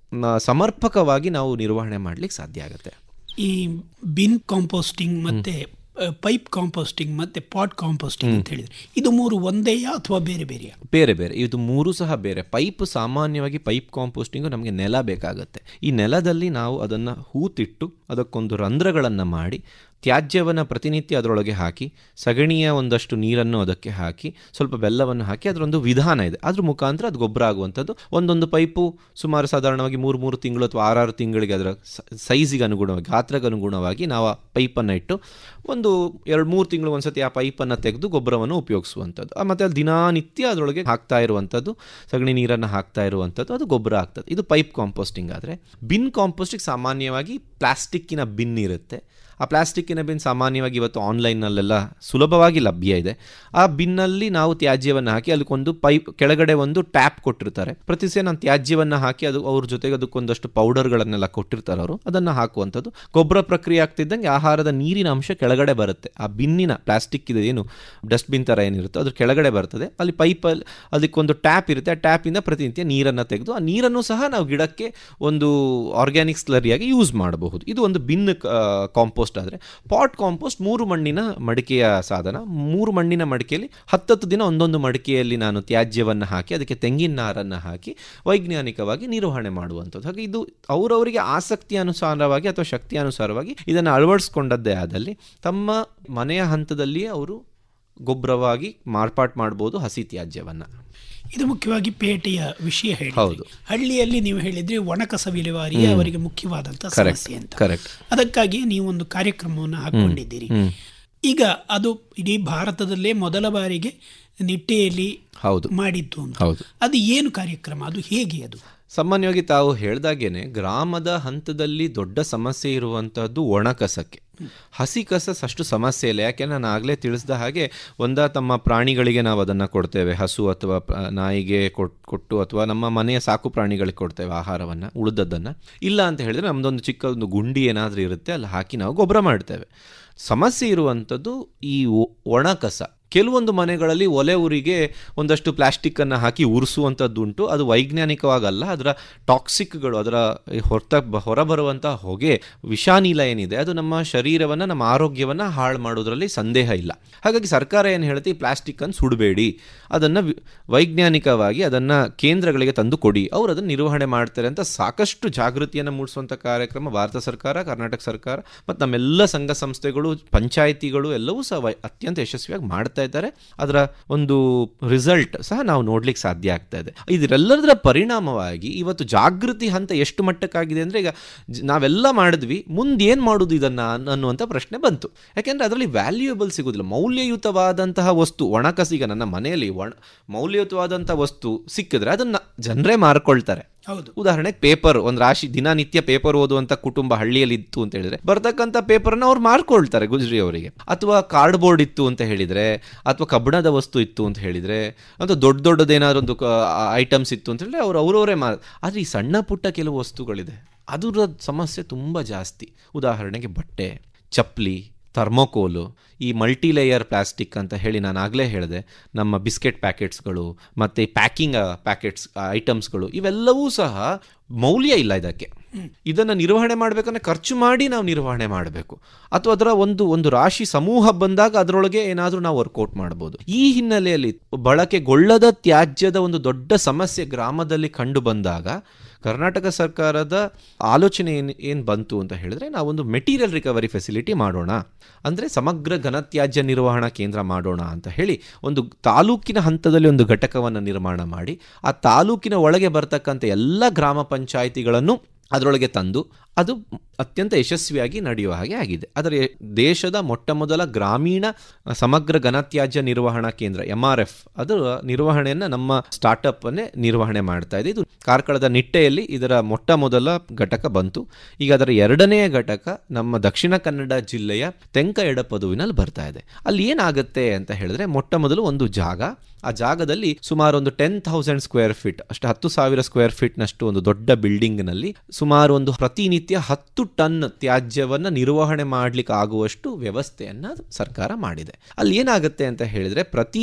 ನ- ಸಮರ್ಪಕವಾಗಿ ನಾವು ನಿರ್ವಹಣೆ ಮಾಡ್ಲಿಕ್ಕೆ ಸಾಧ್ಯ ಆಗುತ್ತೆ ಈ ಬಿನ್ ಕಾಂಪೋಸ್ಟಿಂಗ್ ಮತ್ತೆ ಪೈಪ್ ಕಾಂಪೋಸ್ಟಿಂಗ್ ಮತ್ತೆ ಪಾಟ್ ಕಾಂಪೋಸ್ಟಿಂಗ್ ಅಂತ ಹೇಳಿದ್ರೆ ಇದು ಮೂರು ಒಂದೇಯಾ ಅಥವಾ ಬೇರೆ ಬೇರೆಯಾ ಬೇರೆ ಬೇರೆ ಇದು ಮೂರು ಸಹ ಬೇರೆ ಪೈಪ್ ಸಾಮಾನ್ಯವಾಗಿ ಪೈಪ್ ಕಾಂಪೋಸ್ಟಿಂಗು ನಮಗೆ ನೆಲ ಬೇಕಾಗುತ್ತೆ ಈ ನೆಲದಲ್ಲಿ ನಾವು ಅದನ್ನು ಹೂತಿಟ್ಟು ಅದಕ್ಕೊಂದು ರಂಧ್ರಗಳನ್ನು ಮಾಡಿ ತ್ಯಾಜ್ಯವನ್ನು ಪ್ರತಿನಿತ್ಯ ಅದರೊಳಗೆ ಹಾಕಿ ಸಗಣಿಯ ಒಂದಷ್ಟು ನೀರನ್ನು ಅದಕ್ಕೆ ಹಾಕಿ ಸ್ವಲ್ಪ ಬೆಲ್ಲವನ್ನು ಹಾಕಿ ಅದರೊಂದು ವಿಧಾನ ಇದೆ ಅದ್ರ ಮುಖಾಂತರ ಅದು ಗೊಬ್ಬರ ಆಗುವಂಥದ್ದು ಒಂದೊಂದು ಪೈಪು ಸುಮಾರು ಸಾಧಾರಣವಾಗಿ ಮೂರು ಮೂರು ತಿಂಗಳು ಅಥವಾ ಆರಾರು ತಿಂಗಳಿಗೆ ಅದರ ಸೈಜಿಗೆ ಅನುಗುಣವಾಗಿ ಗಾತ್ರಕ್ಕೆ ಅನುಗುಣವಾಗಿ ನಾವು ಆ ಪೈಪನ್ನು ಇಟ್ಟು ಒಂದು ಎರಡು ಮೂರು ತಿಂಗಳು ಒಂದ್ಸತಿ ಆ ಪೈಪನ್ನು ತೆಗೆದು ಗೊಬ್ಬರವನ್ನು ಉಪಯೋಗಿಸುವಂಥದ್ದು ಆ, ಮತ್ತೆ ಅಲ್ಲಿ ದಿನಾನಿತ್ಯ ಅದರೊಳಗೆ ಹಾಕ್ತಾ ಇರುವಂಥದ್ದು ಸಗಣಿ ನೀರನ್ನು ಹಾಕ್ತಾ ಇರುವಂಥದ್ದು ಅದು ಗೊಬ್ಬರ ಆಗ್ತದೆ ಇದು ಪೈಪ್ ಕಾಂಪೋಸ್ಟಿಂಗ್ ಆದರೆ ಬಿನ್ ಕಾಂಪೋಸ್ಟಿಂಗ್ ಸಾಮಾನ್ಯವಾಗಿ ಪ್ಲಾಸ್ಟಿಕ್ಕಿನ ಬಿನ್ ಇರುತ್ತೆ ಆ ಪ್ಲಾಸ್ಟಿಕ್ಕಿನ ಬಿನ್ ಸಾಮಾನ್ಯವಾಗಿ ಇವತ್ತು ಆನ್ಲೈನ್ನಲ್ಲೆಲ್ಲ ಸುಲಭವಾಗಿ ಲಭ್ಯ ಇದೆ ಆ ಬಿನ್ನಲ್ಲಿ ನಾವು ತ್ಯಾಜ್ಯವನ್ನು ಹಾಕಿ ಅದಕ್ಕೊಂದು ಪೈಪ್ ಕೆಳಗಡೆ ಒಂದು ಟ್ಯಾಪ್ ಕೊಟ್ಟಿರ್ತಾರೆ ಪ್ರತಿ ಸಲ ನಾನು ತ್ಯಾಜ್ಯವನ್ನು ಹಾಕಿ ಅದು ಅವ್ರ ಜೊತೆಗೆ ಅದಕ್ಕೊಂದಷ್ಟು ಪೌಡರ್ಗಳನ್ನೆಲ್ಲ ಕೊಟ್ಟಿರ್ತಾರೆ ಅವರು ಅದನ್ನು ಹಾಕುವಂಥದ್ದು ಗೊಬ್ಬರ ಪ್ರಕ್ರಿಯೆ ಆಗ್ತಿದ್ದಂಗೆ ಆಹಾರದ ನೀರಿನ ಅಂಶ ಕೆಳಗಡೆ ಬರುತ್ತೆ ಆ ಬಿನ್ನಿನ ಪ್ಲಾಸ್ಟಿಕ್ ಇದೆ ಏನು ಡಸ್ಟ್ಬಿನ್ ಥರ ಏನಿರುತ್ತೋ ಅದ್ರ ಕೆಳಗಡೆ ಬರ್ತದೆ ಅಲ್ಲಿ ಪೈಪಲ್ಲಿ ಅದಕ್ಕೊಂದು ಟ್ಯಾಪ್ ಇರುತ್ತೆ ಆ ಟ್ಯಾಪಿಂದ ಪ್ರತಿನಿತ್ಯ ನೀರನ್ನು ತೆಗೆದು ಆ ನೀರನ್ನು ಸಹ ನಾವು ಗಿಡಕ್ಕೆ ಒಂದು ಆರ್ಗ್ಯಾನಿಕ್ ಸ್ಲರಿಯಾಗಿ ಯೂಸ್ ಮಾಡಬಹುದು ಇದು ಒಂದು ಬಿನ್ ಕಾಂಪೋಸ್ಟ್ ಆದರೆ ಪಾಟ್ ಕಾಂಪೋಸ್ಟ್ ಮೂರು ಮಣ್ಣಿನ ಮಡಿಕೆಯ ಸಾಧನ ಮೂರು ಮಣ್ಣಿನ ಮಡಿಕೆಯಲ್ಲಿ ಹತ್ತತ್ತು ದಿನ ಒಂದೊಂದು ಮಡಿಕೆಯಲ್ಲಿ ನಾನು ತ್ಯಾಜ್ಯವನ್ನು ಹಾಕಿ ಅದಕ್ಕೆ ತೆಂಗಿನ ನಾರನ್ನು ಹಾಕಿ ವೈಜ್ಞಾನಿಕವಾಗಿ ನಿರ್ವಹಣೆ ಮಾಡುವಂಥದ್ದು ಹಾಗೆ ಇದು ಅವರವರಿಗೆ ಆಸಕ್ತಿ ಅನುಸಾರವಾಗಿ ಅಥವಾ ಶಕ್ತಿ ಅನುಸಾರವಾಗಿ ಇದನ್ನು ಅಳವಡಿಸ್ಕೊಂಡದ್ದೇ ಆದಲ್ಲಿ ತಮ್ಮ ಮನೆಯ ಹಂತದಲ್ಲಿಯೇ ಅವರು ಗೊಬ್ಬರವಾಗಿ ಮಾರ್ಪಾಟ್ ಮಾಡ್ಬೋದು ಹಸಿ ತ್ಯಾಜ್ಯವನ್ನು ಇದು ಮುಖ್ಯವಾಗಿ ಪೇಟೆಯ ವಿಷಯ ಹೇಳಿ ಹೌದು ಹಳ್ಳಿಯಲ್ಲಿ ನೀವು ಹೇಳಿದ್ರೆ ಒಣಕಸ ವಿಲೇವಾರಿ ಹ್ಮ್. ಅವರಿಗೆ ಮುಖ್ಯವಾದಂತ ಕರೆಕ್ಟ್ ಸಮಸ್ಯೆ ಅಂತ ಕರೆಕ್ಟ್ ಅದಕ್ಕಾಗಿ ನೀವು ಒಂದು ಕಾರ್ಯಕ್ರಮವನ್ನು ಹಾಕೊಂಡಿದ್ದೀರಿ ಹ್ಮ್. ಈಗ ಅದು ಇಡೀ ಭಾರತದಲ್ಲೇ ಮೊದಲ ಬಾರಿಗೆ ನಿಟ್ಟೆಯಲ್ಲಿ ಹೌದು ಮಾಡಿದ್ದು ಅಂತ ಹೌದು ಅದು ಏನು ಕಾರ್ಯಕ್ರಮ ಅದು ಹೇಗೆ ಅದು ಸಾಮಾನ್ಯವಾಗಿ ತಾವು ಹೇಳ್ದಾಗೇನೆ ಗ್ರಾಮದ ಹಂತದಲ್ಲಿ ದೊಡ್ಡ ಸಮಸ್ಯೆ ಇರುವಂತಹದ್ದು ಒಣ ಕಸಕ್ಕೆ ಹಸಿ ಕಸ ಅಷ್ಟು ಸಮಸ್ಯೆ ಇಲ್ಲ ಯಾಕೆಂದ್ರೆ ನಾನು ಆಗಲೇ ತಿಳಿಸಿದ ಹಾಗೆ ಒಂದ ತಮ್ಮ ಪ್ರಾಣಿಗಳಿಗೆ ನಾವು ಅದನ್ನು ಕೊಡ್ತೇವೆ ಹಸು ಅಥವಾ ಪ- ನಾಯಿಗೆ ಕೊಟ್ ಕೊಟ್ಟು ಅಥವಾ ನಮ್ಮ ಮನೆಯ ಸಾಕು ಪ್ರಾಣಿಗಳಿಗೆ ಕೊಡ್ತೇವೆ ಆಹಾರವನ್ನು ಉಳಿದದ್ದನ್ನು ಇಲ್ಲ ಅಂತ ಹೇಳಿದ್ರೆ ನಮ್ಮದೊಂದು ಚಿಕ್ಕ ಒಂದು ಗುಂಡಿ ಏನಾದರೂ ಇರುತ್ತೆ ಅಲ್ಲಿ ಹಾಕಿ ನಾವು ಗೊಬ್ಬರ ಮಾಡ್ತೇವೆ ಸಮಸ್ಯೆ ಇರುವಂಥದ್ದು ಈ ಒ- ಒಣ ಕಸ ಕೆಲವೊಂದು ಮನೆಗಳಲ್ಲಿ ಒಲೆ ಉರಿಗೆ ಒಂದಷ್ಟು ಪ್ಲಾಸ್ಟಿಕ್ಕನ್ನು ಹಾಕಿ ಉರಿಸುವಂಥದ್ದುಂಟು ಅದು ವೈಜ್ಞಾನಿಕವಾಗಲ್ಲ ಅದರ ಟಾಕ್ಸಿಕ್ಗಳು ಅದರ ಹೊರತ ಹೊರಬರುವಂಥ ಹೊಗೆ ವಿಷಾನಿಲ ಏನಿದೆ ಅದು ನಮ್ಮ ಶರೀರವನ್ನು ನಮ್ಮ ಆರೋಗ್ಯವನ್ನು ಹಾಳು ಮಾಡೋದ್ರಲ್ಲಿ ಸಂದೇಹ ಇಲ್ಲ ಹಾಗಾಗಿ ಸರ್ಕಾರ ಏನು ಹೇಳುತ್ತೆ ಈ ಪ್ಲಾಸ್ಟಿಕ್ಕನ್ನು ಸುಡಬೇಡಿ ಅದನ್ನು ವಿ- ವೈಜ್ಞಾನಿಕವಾಗಿ ಅದನ್ನು ಕೇಂದ್ರಗಳಿಗೆ ತಂದು ಕೊಡಿ ಅವರು ಅದನ್ನು ನಿರ್ವಹಣೆ ಮಾಡ್ತಾರೆ ಅಂತ ಸಾಕಷ್ಟು ಜಾಗೃತಿಯನ್ನು ಮೂಡಿಸುವಂಥ ಕಾರ್ಯಕ್ರಮ ಭಾರತ ಸರ್ಕಾರ ಕರ್ನಾಟಕ ಸರ್ಕಾರ ಮತ್ತು ನಮ್ಮೆಲ್ಲ ಸಂಘ ಸಂಸ್ಥೆಗಳು ಪಂಚಾಯಿತಿಗಳು ಎಲ್ಲವೂ ಸಹ ವೈ- ಅತ್ಯಂತ ಯಶಸ್ವಿಯಾಗಿ ಮಾಡ್ತಾ ಇದ್ದಾರೆ ಅದರ ಒಂದು ರಿಸಲ್ಟ್ ಸಹ ನಾವು ನೋಡ್ಲಿಕ್ಕೆ ಸಾಧ್ಯ ಆಗ್ತಾ ಇದೆ ಇದರೆಲ್ಲದರ ಪರಿಣಾಮವಾಗಿ ಇವತ್ತು ಜಾಗೃತಿ ಹಂತ ಎಷ್ಟು ಮಟ್ಟಕ್ಕಾಗಿದೆ ಅಂದರೆ ಈಗ ಜ- ನಾವೆಲ್ಲ ಮಾಡಿದ್ವಿ ಮುಂದೆ ಏನು ಮಾಡೋದು ಇದನ್ನು ಅನ್ನುವಂಥ ಪ್ರಶ್ನೆ ಬಂತು ಯಾಕೆಂದರೆ ಅದರಲ್ಲಿ ವ್ಯಾಲ್ಯೂಯಬಲ್ ಸಿಗೋದಿಲ್ಲ ಮೌಲ್ಯಯುತವಾದಂತಹ ವಸ್ತು ಒಣಕಸೀಗ ನನ್ನ ಮನೆಯಲ್ಲಿ ಒಣ ಮೌಲ್ಯಯುತವಾದಂಥ ವಸ್ತು ಸಿಕ್ಕಿದ್ರೆ ಅದನ್ನು ಜನರೇ ಮಾರ್ಕೊಳ್ತಾರೆ ಹೌದು ಉದಾಹರಣೆಗೆ ಪೇಪರ್ ಒಂದು ರಾಶಿ ದಿನನಿತ್ಯ ಪೇಪರ್ ಓದುವಂತ ಕುಟುಂಬ ಹಳ್ಳಿಯಲ್ಲಿ ಇತ್ತು ಅಂತ ಹೇಳಿದ್ರೆ ಬರ್ತಕ್ಕಂಥ ಪೇಪರ್ನ ಅವ್ರು ಮಾರ್ಕೊಳ್ತಾರೆ ಗುಜರಿ ಅವರಿಗೆ ಅಥವಾ ಕಾರ್ಡ್ಬೋರ್ಡ್ ಇತ್ತು ಅಂತ ಹೇಳಿದ್ರೆ ಅಥವಾ ಕಬ್ಬಿಣದ ವಸ್ತು ಇತ್ತು ಅಂತ ಹೇಳಿದ್ರೆ ಅಥವಾ ದೊಡ್ಡ ದೊಡ್ಡದೇನಾದ್ರು ಒಂದು ಐಟಮ್ಸ್ ಇತ್ತು ಅಂತ ಹೇಳಿದ್ರೆ ಅವ್ರು ಅವರವರೇ ಮಾರ್ ಆದರೆ ಈ ಸಣ್ಣ ಪುಟ್ಟ ಕೆಲವು ವಸ್ತುಗಳಿದೆ ಅದರ ಸಮಸ್ಯೆ ತುಂಬ ಜಾಸ್ತಿ ಉದಾಹರಣೆಗೆ ಬಟ್ಟೆ ಚಪ್ಪಲಿ ಥರ್ಮೋಕೋಲು ಈ ಮಲ್ಟಿ ಲೇಯರ್ ಪ್ಲಾಸ್ಟಿಕ್ ಅಂತ ಹೇಳಿ ನಾನು ಆಗಲೇ ಹೇಳಿದೆ ನಮ್ಮ ಬಿಸ್ಕೆಟ್ ಪ್ಯಾಕೆಟ್ಸ್ಗಳು ಮತ್ತು ಪ್ಯಾಕಿಂಗ್ ಪ್ಯಾಕೆಟ್ಸ್ ಐಟಮ್ಸ್ಗಳು ಇವೆಲ್ಲವೂ ಸಹ ಮೌಲ್ಯ ಇಲ್ಲ ಇದಕ್ಕೆ ಇದನ್ನು ನಿರ್ವಹಣೆ ಮಾಡಬೇಕಂದ್ರೆ ಖರ್ಚು ಮಾಡಿ ನಾವು ನಿರ್ವಹಣೆ ಮಾಡಬೇಕು ಅಥವಾ ಅದರ ಒಂದು ಒಂದು ರಾಶಿ ಸಮೂಹ ಬಂದಾಗ ಅದರೊಳಗೆ ಏನಾದರೂ ನಾವು ವರ್ಕೌಟ್ ಮಾಡ್ಬೋದು ಈ ಹಿನ್ನೆಲೆಯಲ್ಲಿ ಬಳಕೆಗೊಳ್ಳದ ತ್ಯಾಜ್ಯದ ಒಂದು ದೊಡ್ಡ ಸಮಸ್ಯೆ ಗ್ರಾಮದಲ್ಲಿ ಕಂಡು ಬಂದಾಗ ಕರ್ನಾಟಕ ಸರ್ಕಾರದ ಆಲೋಚನೆ ಏನು ಏನು ಬಂತು ಅಂತ ಹೇಳಿದ್ರೆ ನಾವೊಂದು ಮೆಟೀರಿಯಲ್ ರಿಕವರಿ ಫೆಸಿಲಿಟಿ ಮಾಡೋಣ ಅಂದರೆ ಸಮಗ್ರ ಘನತ್ಯಾಜ್ಯ ನಿರ್ವಹಣಾ ಕೇಂದ್ರ ಮಾಡೋಣ ಅಂತ ಹೇಳಿ ಒಂದು ತಾಲೂಕಿನ ಹಂತದಲ್ಲಿ ಒಂದು ಘಟಕವನ್ನು ನಿರ್ಮಾಣ ಮಾಡಿ ಆ ತಾಲೂಕಿನ ಒಳಗೆ ಬರ್ತಕ್ಕಂಥ ಎಲ್ಲ ಗ್ರಾಮ ಪಂಚಾಯಿತಿಗಳನ್ನು ಅದರೊಳಗೆ ತಂದು ಅದು ಅತ್ಯಂತ ಯಶಸ್ವಿಯಾಗಿ ನಡೆಯುವ ಹಾಗೆ ಆಗಿದೆ ಆದರೆ ದೇಶದ ಮೊಟ್ಟ ಮೊದಲ ಗ್ರಾಮೀಣ ಸಮಗ್ರ ಘನತ್ಯಾಜ್ಯ ನಿರ್ವಹಣಾ ಕೇಂದ್ರ ಎಂ ಆರ್ ಎಫ್ ಅದರ ನಿರ್ವಹಣೆಯನ್ನು ನಮ್ಮ ಸ್ಟಾರ್ಟಪ್ ಅನ್ನೇ ನಿರ್ವಹಣೆ ಮಾಡ್ತಾ ಇದೆ ಇದು ಕಾರ್ಕಳದ ನಿಟ್ಟೆಯಲ್ಲಿ ಇದರ ಮೊಟ್ಟ ಮೊದಲ ಘಟಕ ಬಂತು ಈಗ ಅದರ ಎರಡನೆಯ ಘಟಕ ನಮ್ಮ ದಕ್ಷಿಣ ಕನ್ನಡ ಜಿಲ್ಲೆಯ ತೆಂಕ ಎಡಪದುವಿನಲ್ಲಿ ಬರ್ತಾ ಇದೆ ಅಲ್ಲಿ ಏನಾಗುತ್ತೆ ಅಂತ ಹೇಳಿದ್ರೆ ಮೊಟ್ಟ ಮೊದಲು ಒಂದು ಜಾಗ ಆ ಜಾಗದಲ್ಲಿ ಸುಮಾರು ಒಂದು ಟೆನ್ ಥೌಸಂಡ್ ಸ್ಕ್ವೇರ್ ಫೀಟ್ ಅಷ್ಟು ಹತ್ತು ಸಾವಿರ ಸ್ಕ್ವೇರ್ ಫೀಟ್ನಷ್ಟು ಒಂದು ದೊಡ್ಡ ಬಿಲ್ಡಿಂಗ್ನಲ್ಲಿ ಸುಮಾರು ಒಂದು ಪ್ರತಿನಿತ್ಯ ಹತ್ತು ಟನ್ ತ್ಯಾಜ್ಯವನ್ನು ನಿರ್ವಹಣೆ ಮಾಡ್ಲಿಕ್ಕೆ ಆಗುವಷ್ಟು ವ್ಯವಸ್ಥೆಯನ್ನು ಸರ್ಕಾರ ಮಾಡಿದೆ ಅಲ್ಲಿ ಏನಾಗುತ್ತೆ ಅಂತ ಹೇಳಿದ್ರೆ ಪ್ರತಿ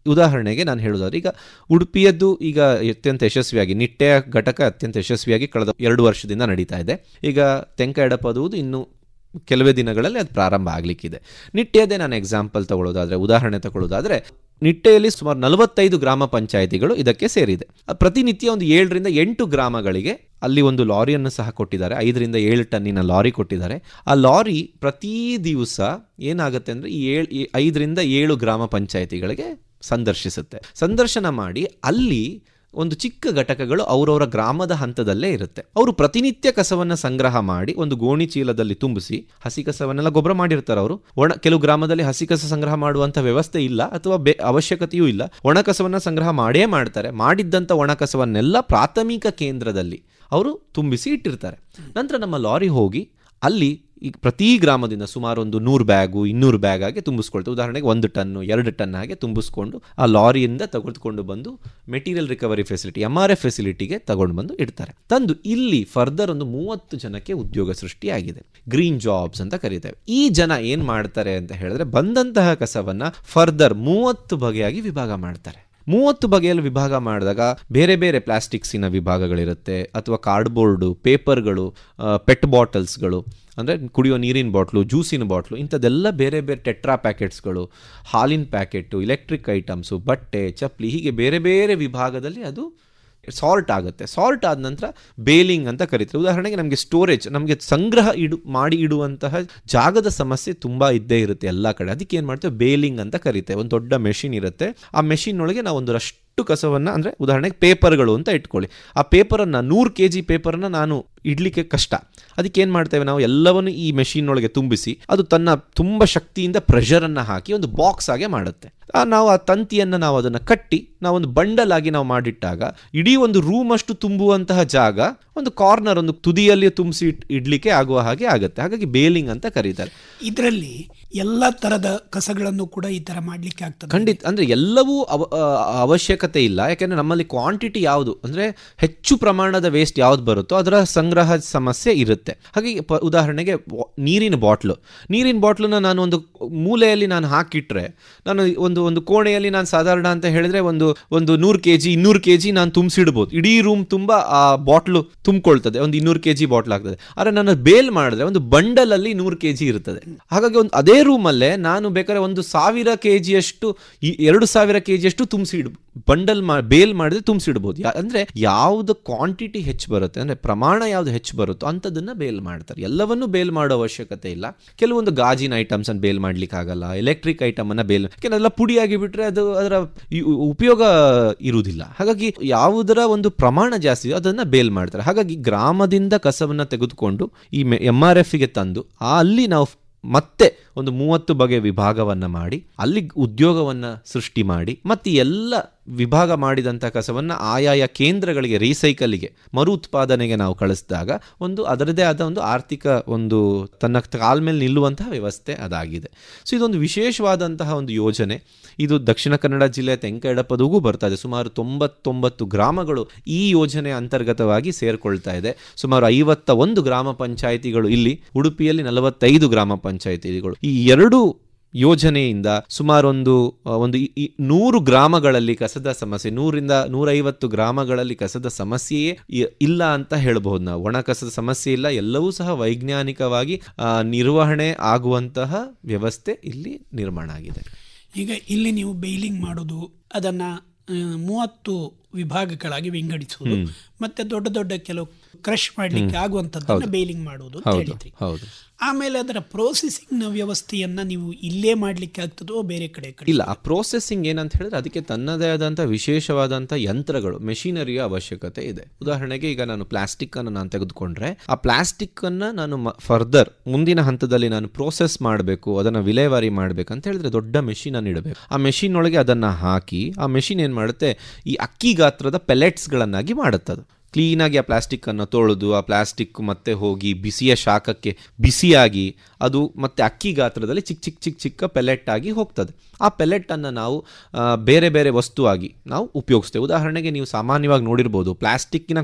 ಉದಾಹರಣೆಗೆ ನಾನು ಹೇಳೋದಾದ್ರೆ ಈಗ ಉಡುಪಿಯದ್ದು ಈಗ ಅತ್ಯಂತ ಯಶಸ್ವಿಯಾಗಿ ನಿಟ್ಟೆಯ ಘಟಕ ಅತ್ಯಂತ ಯಶಸ್ವಿಯಾಗಿ ಕಳೆದ ಎರಡು ವರ್ಷದಿಂದ ನಡೀತಾ ಇದೆ ಈಗ ತೆಂಕ ಎಡಪದುವುದು ಇನ್ನು ಕೆಲವೇ ದಿನಗಳಲ್ಲಿ ಅದು ಪ್ರಾರಂಭ ಆಗಲಿಕ್ಕಿದೆ ನಿಟ್ಟೆಯದೇ ನಾನು ಎಕ್ಸಾಂಪಲ್ ತಗೊಳ್ಳೋದಾದ್ರೆ ಉದಾಹರಣೆ ತಗೊಳ್ಳೋದಾದ್ರೆ ನಿಟ್ಟೆಯಲ್ಲಿ ಸುಮಾರು ನಲವತ್ತೈದು ಗ್ರಾಮ ಪಂಚಾಯಿತಿಗಳು ಇದಕ್ಕೆ ಸೇರಿದೆ ಪ್ರತಿನಿತ್ಯ ಒಂದು ಏಳರಿಂದ ಎಂಟು ಗ್ರಾಮಗಳಿಗೆ ಅಲ್ಲಿ ಒಂದು ಲಾರಿಯನ್ನು ಸಹ ಕೊಟ್ಟಿದ್ದಾರೆ ಐದರಿಂದ ಏಳು ಟನ್ನಿನ ಲಾರಿ ಕೊಟ್ಟಿದ್ದಾರೆ ಆ ಲಾರಿ ಪ್ರತಿ ದಿವಸ ಏನಾಗುತ್ತೆ ಅಂದರೆ ಈ ಏಳು ಈ ಐದರಿಂದ ಏಳು ಗ್ರಾಮ ಪಂಚಾಯಿತಿಗಳಿಗೆ ಸಂದರ್ಶಿಸುತ್ತೆ ಸಂದರ್ಶನ ಮಾಡಿ ಅಲ್ಲಿ ಒಂದು ಚಿಕ್ಕ ಘಟಕಗಳು ಅವರವರ ಗ್ರಾಮದ ಹಂತದಲ್ಲೇ ಇರುತ್ತೆ ಅವರು ಪ್ರತಿನಿತ್ಯ ಕಸವನ್ನು ಸಂಗ್ರಹ ಮಾಡಿ ಒಂದು ಗೋಣಿ ಚೀಲದಲ್ಲಿ ತುಂಬಿಸಿ ಹಸಿ ಕಸವನ್ನೆಲ್ಲ ಗೊಬ್ಬರ ಮಾಡಿರ್ತಾರೆ ಅವರು ಒಣ ಕೆಲವು ಗ್ರಾಮದಲ್ಲಿ ಹಸಿ ಕಸ ಸಂಗ್ರಹ ಮಾಡುವಂಥ ವ್ಯವಸ್ಥೆ ಇಲ್ಲ ಅಥವಾ ಬೆ ಅವಶ್ಯಕತೆಯೂ ಇಲ್ಲ ಒಣ ಕಸವನ್ನು ಸಂಗ್ರಹ ಮಾಡೇ ಮಾಡ್ತಾರೆ ಮಾಡಿದ್ದಂಥ ಒಣ ಕಸವನ್ನೆಲ್ಲ ಪ್ರಾಥಮಿಕ ಕೇಂದ್ರದಲ್ಲಿ ಅವರು ತುಂಬಿಸಿ ಇಟ್ಟಿರ್ತಾರೆ ನಂತರ ನಮ್ಮ ಲಾರಿ ಹೋಗಿ ಅಲ್ಲಿ ಈ ಪ್ರತಿ ಗ್ರಾಮದಿಂದ ಸುಮಾರು ಒಂದು ನೂರು ಬ್ಯಾಗು ಇನ್ನೂರು ಬ್ಯಾಗ್ ಆಗಿ ತುಂಬಿಸ್ಕೊಳ್ತಾರೆ ಉದಾಹರಣೆಗೆ ಒಂದು ಟನ್ನು ಎರಡು ಟನ್ ಹಾಗೆ ತುಂಬಿಸ್ಕೊಂಡು ಆ ಲಾರಿಯಿಂದ ತೆಗೆದುಕೊಂಡು ಬಂದು material recovery facility M R F ಫೆಸಿಲಿಟಿಗೆ ತಗೊಂಡು ಬಂದು ಇಡ್ತಾರೆ ತಂದು ಇಲ್ಲಿ ಫರ್ದರ್ ಒಂದು ಮೂವತ್ತು ಜನಕ್ಕೆ ಉದ್ಯೋಗ ಸೃಷ್ಟಿಯಾಗಿದೆ ಗ್ರೀನ್ ಜಾಬ್ಸ್ ಅಂತ ಕರೀತೇವೆ ಈ ಜನ ಏನು ಮಾಡ್ತಾರೆ ಅಂತ ಹೇಳಿದ್ರೆ ಬಂದಂತಹ ಕಸವನ್ನ ಫರ್ದರ್ ಮೂವತ್ತು ಬಗೆಯಾಗಿ ವಿಭಾಗ ಮಾಡ್ತಾರೆ ಮೂವತ್ತು ಬಗೆಯಲ್ಲಿ ವಿಭಾಗ ಮಾಡಿದಾಗ ಬೇರೆ ಬೇರೆ ಪ್ಲಾಸ್ಟಿಕ್ಸಿನ ವಿಭಾಗಗಳಿರುತ್ತೆ ಅಥವಾ ಕಾರ್ಡ್ಬೋರ್ಡು ಪೇಪರ್ಗಳು ಪೆಟ್ ಬಾಟಲ್ಸ್ಗಳು ಅಂದರೆ ಕುಡಿಯೋ ನೀರಿನ ಬಾಟ್ಲು ಜ್ಯೂಸಿನ ಬಾಟ್ಲು ಇಂಥದ್ದೆಲ್ಲ ಬೇರೆ ಬೇರೆ ಟೆಟ್ರಾ ಪ್ಯಾಕೆಟ್ಸ್ಗಳು ಹಾಲಿನ ಪ್ಯಾಕೆಟು ಇಲೆಕ್ಟ್ರಿಕ್ ಐಟಮ್ಸು ಬಟ್ಟೆ ಚಪ್ಪಲಿ ಹೀಗೆ ಬೇರೆ ಬೇರೆ ವಿಭಾಗದಲ್ಲಿ ಅದು ಸಾಲ್ಟ್ ಆಗುತ್ತೆ ಸಾಲ್ಟ್ ಆದ ನಂತರ ಬೇಲಿಂಗ್ ಅಂತ ಕರೀತಾರೆ ಉದಾಹರಣೆಗೆ ನಮಗೆ ಸ್ಟೋರೇಜ್ ನಮಗೆ ಸಂಗ್ರಹ ಇಡು ಮಾಡಿ ಇಡುವಂತಹ ಜಾಗದ ಸಮಸ್ಯೆ ತುಂಬ ಇದ್ದೇ ಇರುತ್ತೆ ಎಲ್ಲ ಕಡೆ ಅದಕ್ಕೆ ಏನು ಮಾಡ್ತೇವೆ ಬೇಲಿಂಗ್ ಅಂತ ಕರೀತೇವೆ ಒಂದು ದೊಡ್ಡ ಮೆಷಿನ್ ಇರುತ್ತೆ ಆ ಮೆಷಿನ್ ಒಳಗೆ ನಾವು ಒಂದು ರಷ್ಟು ಕಸವನ್ನು ಅಂದರೆ ಉದಾಹರಣೆಗೆ ಪೇಪರ್ಗಳು ಅಂತ ಇಟ್ಕೊಳ್ಳಿ ಆ ಪೇಪರನ್ನು ನೂರು ಕೆ ಜಿ ಪೇಪರನ್ನು ನಾನು ಇಡ್ಲಿಕ್ಕೆ ಕಷ್ಟ ಅದಕ್ಕೆ ಏನು ಮಾಡ್ತೇವೆ ನಾವು ಎಲ್ಲವನ್ನು ಈ ಮೆಷಿನ್ ಒಳಗೆ ತುಂಬಿಸಿ ಅದು ತನ್ನ ತುಂಬ ಶಕ್ತಿಯಿಂದ ಪ್ರೆಷರನ್ನು ಹಾಕಿ ಒಂದು ಬಾಕ್ಸ್ ಆಗಿ ಮಾಡುತ್ತೆ ಆ ನಾವು ಆ ತಂತಿಯನ್ನು ನಾವು ಅದನ್ನು ಕಟ್ಟಿ ನಾವು ಒಂದು ಬಂಡಲ್ ಆಗಿ ನಾವು ಮಾಡಿಟ್ಟಾಗ ಇಡೀ ಒಂದು ರೂಮ್ ಅಷ್ಟು ತುಂಬುವಂತಹ ಜಾಗ ಒಂದು ಕಾರ್ನರ್ ಒಂದು ತುದಿಯಲ್ಲಿ ತುಂಬಿಸಿ ಇಟ್ ಇಡ್ಲಿಕ್ಕೆ ಆಗುವ ಹಾಗೆ ಆಗುತ್ತೆ ಹಾಗಾಗಿ ಬೇಲಿಂಗ್ ಅಂತ ಕರೀತಾರೆ ಇದರಲ್ಲಿ ಎಲ್ಲ ತರದ ಕಸಗಳನ್ನು ಕೂಡ ಈ ತರ ಮಾಡ್ಲಿಕ್ಕೆ ಆಗ್ತದೆ ಖಂಡಿತ ಅಂದ್ರೆ ಎಲ್ಲವೂ ಅವ- ಆ, ಅವಶ್ಯಕತೆ ಇಲ್ಲ ಯಾಕೆಂದ್ರೆ ನಮ್ಮಲ್ಲಿ ಕ್ವಾಂಟಿಟಿ ಯಾವುದು ಅಂದ್ರೆ ಹೆಚ್ಚು ಪ್ರಮಾಣದ ವೇಸ್ಟ್ ಯಾವ್ದು ಬರುತ್ತೋ ಅದರ ಸಂಗ್ರಹ ಸಮಸ್ಯೆ ಇರುತ್ತೆ ಹಾಗಾಗಿ ಪ- ಉದಾಹರಣೆಗೆ ವ- ನೀರಿನ ಬಾಟ್ಲು ನೀರಿನ ಬಾಟ್ಲನ್ನ ನಾನು ಒಂದು ಮೂಲೆಯಲ್ಲಿ ನಾನು ಹಾಕಿಟ್ರೆ ನಾನು ಒಂದು ಒಂದು ಕೋಣೆಯಲ್ಲಿ ನಾನು ಸಾಧಾರಣ ಅಂತ ಹೇಳಿದ್ರೆ ಒಂದು ಒಂದು ನೂರು ಕೆ ಜಿ ಇನ್ನೂರು ಕೆ ಜಿ ನಾನು ತುಂಬಿಸಿಡ್ಬೋದು ಇಡೀ ರೂಮ್ ತುಂಬ ಆ ಬಾಟ್ಲು ತುಂಬಿಕೊಳ್ತದೆ ಒಂದು ಇನ್ನೂರು ಕೆ ಜಿ ಬಾಟ್ಲ್ ಆಗ್ತದೆ ಆದರೆ ನಾನು ಬೇಲ್ ಮಾಡಿದ್ರೆ ಒಂದು ಬಂಡಲಲ್ಲಿ ನೂರು ಕೆ ಜಿ ಇರ್ತದೆ ಹಾಗಾಗಿ ಒಂದು ಅದೇ ರೂಮಲ್ಲೇ ನಾನು ಬೇಕಾದ್ರೆ ಒಂದು ಸಾವಿರ ಕೆ ಜಿಯಷ್ಟು ಈ ಎರಡು ಸಾವಿರ ಕೆ ಜಿಯಷ್ಟು ತುಂಬಿಸಿ ಇಡ್ ಬಂಡಲ್ ಮಾ ಬೇಲ್ ಮಾಡಿದ್ರೆ ತುಂಬಿಸಿಡ್ಬೋದು ಯಾ ಅಂದರೆ ಯಾವುದು ಕ್ವಾಂಟಿಟಿ ಹೆಚ್ಚು ಬರುತ್ತೆ ಅಂದರೆ ಪ್ರಮಾಣ ಯಾವುದು ಹೆಚ್ಚು ಬರುತ್ತೋ ಅಂಥದ್ದನ್ನು ಬೇಲ್ ಮಾಡ್ತಾರೆ ಎಲ್ಲವನ್ನೂ ಬೇಲ್ ಮಾಡೋ ಅವಶ್ಯಕತೆ ಇಲ್ಲ ಕೆಲವೊಂದು ಗಾಜಿನ ಐಟಮ್ಸ್ ಅನ್ನು ಬೇಲ್ ಮಾಡ್ಲಿಕ್ಕೆ ಆಗಲ್ಲ ಎಲೆಕ್ಟ್ರಿಕ್ ಐಟಮ್ ಅನ್ನ ಬೇಲ್ ಯಾಕೆಂದ್ರೆ ಎಲ್ಲ ಪುಡಿಯಾಗಿ ಬಿಟ್ರೆ ಅದು ಅದರ ಈ ಉ- ಉಪಯೋಗ ಇರುವುದಿಲ್ಲ ಹಾಗಾಗಿ ಯಾವುದರ ಒಂದು ಪ್ರಮಾಣ ಜಾಸ್ತಿ ಇದೆಯೋ ಅದನ್ನ ಬೇಲ್ ಮಾಡ್ತಾರೆ ಹಾಗಾಗಿ ಗ್ರಾಮದಿಂದ ಕಸವನ್ನ ತೆಗೆದುಕೊಂಡು ಈ ಎಂ ಆರ್ ಎಫ್ಗೆ ತಂದು ಆ ಅಲ್ಲಿ ನಾವು ಮತ್ತೆ ಒಂದು ಮೂವತ್ತು ಬಗೆಯ ವಿಭಾಗವನ್ನ ಮಾಡಿ ಅಲ್ಲಿ ಉದ್ಯೋಗವನ್ನ ಸೃಷ್ಟಿ ಮಾಡಿ ಮತ್ತೆ ಈ ಎಲ್ಲ ವಿಭಾಗ ಮಾಡಿದಂಥ ಕಸವನ್ನು ಆಯಾಯ ಕೇಂದ್ರಗಳಿಗೆ ರೀಸೈಕಲ್ಗೆ ಮರು ಉತ್ಪಾದನೆಗೆ ನಾವು ಕಳಿಸಿದಾಗ ಒಂದು ಅದರದೇ ಆದ ಒಂದು ಆರ್ಥಿಕ ಒಂದು ತನ್ನ ಕಾಲ್ ಮೇಲೆ ನಿಲ್ಲುವಂತಹ ವ್ಯವಸ್ಥೆ ಅದಾಗಿದೆ ಸೊ ಇದೊಂದು ವಿಶೇಷವಾದಂತಹ ಒಂದು ಯೋಜನೆ ಇದು ದಕ್ಷಿಣ ಕನ್ನಡ ಜಿಲ್ಲೆಯ ತೆಂಕಎಡಪದಗೂ ಬರ್ತಾ ಇದೆ ಸುಮಾರು ತೊಂಬತ್ತೊಂಬತ್ತು ಗ್ರಾಮಗಳು ಈ ಯೋಜನೆ ಅಂತರ್ಗತವಾಗಿ ಸೇರ್ಕೊಳ್ತಾ ಇದೆ ಸುಮಾರು ಐವತ್ತ ಒಂದು ಗ್ರಾಮ ಪಂಚಾಯಿತಿಗಳು ಇಲ್ಲಿ ಉಡುಪಿಯಲ್ಲಿ ನಲವತ್ತೈದು ಗ್ರಾಮ ಪಂಚಾಯಿತಿಗಳು ಈ ಎರಡು ಯೋಜನೆಯಿಂದ ಸುಮಾರೊಂದು ಆ, ಒಂದು ಈ- ಈ ನೂರು ಗ್ರಾಮಗಳಲ್ಲಿ ಕಸದ ಸಮಸ್ಯೆ ನೂರಿಂದ ನೂರೈವತ್ತು ಗ್ರಾಮಗಳಲ್ಲಿ ಕಸದ ಸಮಸ್ಯೆಯೇ ಇ- ಇಲ್ಲ ಅಂತ ಹೇಳ್ಬಹುದು ನಾವು ಒಣ ಕಸದ ಸಮಸ್ಯೆ ಇಲ್ಲ ಎಲ್ಲವೂ ಸಹ ವೈಜ್ಞಾನಿಕವಾಗಿ ಆ, ನಿರ್ವಹಣೆ ಆಗುವಂತಹ ವ್ಯವಸ್ಥೆ ಇಲ್ಲಿ ನಿರ್ಮಾಣ ಆಗಿದೆ ಈಗ ಇಲ್ಲಿ ನೀವು ಬೇಲಿಂಗ್ ಮಾಡೋದು ಅದನ್ನ ಆ, ಮೂವತ್ತು ವಿಭಾಗಗಳಾಗಿ ವಿಂಗಡಿಸುವುದು ಹ್ಮ್. ಮತ್ತೆ ದೊಡ್ಡ ದೊಡ್ಡ ಕೆಲವು ಕ್ರಶ್ ಮಾಡ್ಲಿಕ್ಕೆ ಹ್ಮ್. ಆಗುವಂತದ್ದನ್ನ ಹೌದು. ಬೇಲಿಂಗ್ ಮಾಡೋದು ಅಂತ ಹೌದು ಹೇಳಿದ್ರಿ ಹೌದು ಆಮೇಲೆ ಅದರ ಪ್ರೋಸೆಸಿಂಗ್ ನ ವ್ಯವಸ್ಥೆಯನ್ನ ನೀವು ಇಲ್ಲೇ ಮಾಡ್ಲಿಕ್ಕೆ ಆಗ್ತದೋ ಬೇರೆ ಕಡೆ ಕಡೆ ಇಲ್ಲ ಆ ಪ್ರೋಸೆಸಿಂಗ್ ಏನಂತ ಹೇಳಿದ್ರೆ ಅದಕ್ಕೆ ತನ್ನದೇ ಆದಂಥ ವಿಶೇಷವಾದಂಥ ಯಂತ್ರಗಳು ಮೆಷಿನರಿಯ ಅವಶ್ಯಕತೆ ಇದೆ ಉದಾಹರಣೆಗೆ ಈಗ ನಾನು ಪ್ಲಾಸ್ಟಿಕ್ ಅನ್ನು ನಾನು ತೆಗೆದುಕೊಂಡ್ರೆ ಆ ಪ್ಲಾಸ್ಟಿಕ್ ಅನ್ನ ನಾನು ಫರ್ದರ್ ಮುಂದಿನ ಹಂತದಲ್ಲಿ ನಾನು ಪ್ರೋಸೆಸ್ ಮಾಡಬೇಕು ಅದನ್ನ ವಿಲೇವಾರಿ ಮಾಡಬೇಕು ಅಂತ ಹೇಳಿದ್ರೆ ದೊಡ್ಡ ಮೆಷಿನ್ ಅನ್ನು ಇಡಬೇಕು ಆ ಮೆಷಿನ್ ಒಳಗೆ ಅದನ್ನ ಹಾಕಿ ಆ ಮೆಷಿನ್ ಏನ್ ಮಾಡುತ್ತೆ ಈ ಅಕ್ಕಿ ಗಾತ್ರದ ಪೆಲೆಟ್ಸ್ಗಳನ್ನಾಗಿ ಮಾಡುತ್ತೆ ಅದು ಕ್ಲೀನಾಗಿ ಆ ಪ್ಲಾಸ್ಟಿಕ್ ಅನ್ನು ತೊಳೆದು ಆ ಪ್ಲಾಸ್ಟಿಕ್ ಮತ್ತೆ ಹೋಗಿ ಬಿಸಿಯ ಶಾಖಕ್ಕೆ ಬಿಸಿಯಾಗಿ ಅದು ಮತ್ತೆ ಅಕ್ಕಿ ಗಾತ್ರದಲ್ಲಿ ಚಿಕ್ಕ ಚಿಕ್ಕ ಚಿಕ್ಕ ಚಿಕ್ಕ ಪೆಲೆಟ್ ಆಗಿ ಹೋಗ್ತದೆ ಆ ಪೆಲೆಟ್ ಅನ್ನು ನಾವು ಆ, ಬೇರೆ ಬೇರೆ ವಸ್ತುವಾಗಿ ನಾವು ಉಪಯೋಗಿಸ್ತೇವೆ ಉದಾಹರಣೆಗೆ ನೀವು ಸಾಮಾನ್ಯವಾಗಿ ನೋಡಿರ್ಬೋದು ಪ್ಲಾಸ್ಟಿಕ್ಕಿನ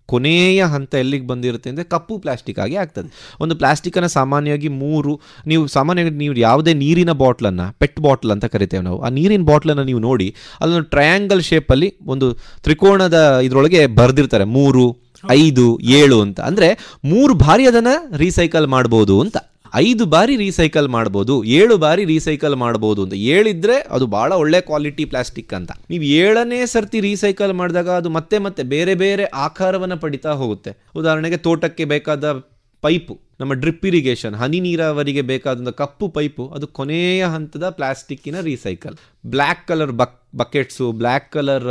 ಕೊನೆಯ ಹಂತ ಎಲ್ಲಿಗೆ ಬಂದಿರುತ್ತೆ ಅಂದರೆ ಕಪ್ಪು ಪ್ಲಾಸ್ಟಿಕ್ ಆಗಿ ಆಗ್ತದೆ ಒಂದು ಪ್ಲಾಸ್ಟಿಕನ್ನು ಸಾಮಾನ್ಯವಾಗಿ ಮೂರು ನೀವು ಸಾಮಾನ್ಯವಾಗಿ ನೀವು ಯಾವುದೇ ನೀರಿನ ಬಾಟ್ಲನ್ನು ಪೆಟ್ ಬಾಟ್ಲ್ ಅಂತ ಕರಿತೇವೆ ನಾವು ಆ ನೀರಿನ ಬಾಟ್ಲನ್ನು ನೀವು ನೋಡಿ ಅಲ್ಲೊಂದು ಟ್ರಯಾಂಗಲ್ ಶೇಪಲ್ಲಿ ಒಂದು ತ್ರಿಕೋಣದ ಇದರೊಳಗೆ ಬರೆದಿರ್ತಾರೆ ಮೂರು ಐದು ಏಳು ಅಂತ ಅಂದರೆ ಮೂರು ಬಾರಿ ಅದನ್ನು ರೀಸೈಕಲ್ ಮಾಡ್ಬೋದು ಅಂತ ಐದು ಬಾರಿ ರೀಸೈಕಲ್ ಮಾಡ್ಬೋದು ಏಳು ಬಾರಿ ರೀಸೈಕಲ್ ಮಾಡ್ಬೋದು ಅಂತ ಏಳಿದ್ರೆ ಅದು ಬಹಳ ಒಳ್ಳೆ ಕ್ವಾಲಿಟಿ ಪ್ಲಾಸ್ಟಿಕ್ ಅಂತ ನೀವು ಏಳನೇ ಸರ್ತಿ ರೀಸೈಕಲ್ ಮಾಡಿದಾಗ ಅದು ಮತ್ತೆ ಮತ್ತೆ ಬೇರೆ ಬೇರೆ ಆಕಾರವನ್ನು ಪಡಿತಾ ಹೋಗುತ್ತೆ ಉದಾಹರಣೆಗೆ ತೋಟಕ್ಕೆ ಬೇಕಾದ ಪೈಪು ನಮ್ಮ ಡ್ರಿಪ್ ಇರಿಗೇಷನ್ ಹನಿ ನೀರಾವರಿಗೆ ಬೇಕಾದಂಥ ಕಪ್ಪು ಪೈಪು ಅದು ಕೊನೆಯ ಹಂತದ ಪ್ಲಾಸ್ಟಿಕ್ಕಿನ recycle black colour buck buckets black colour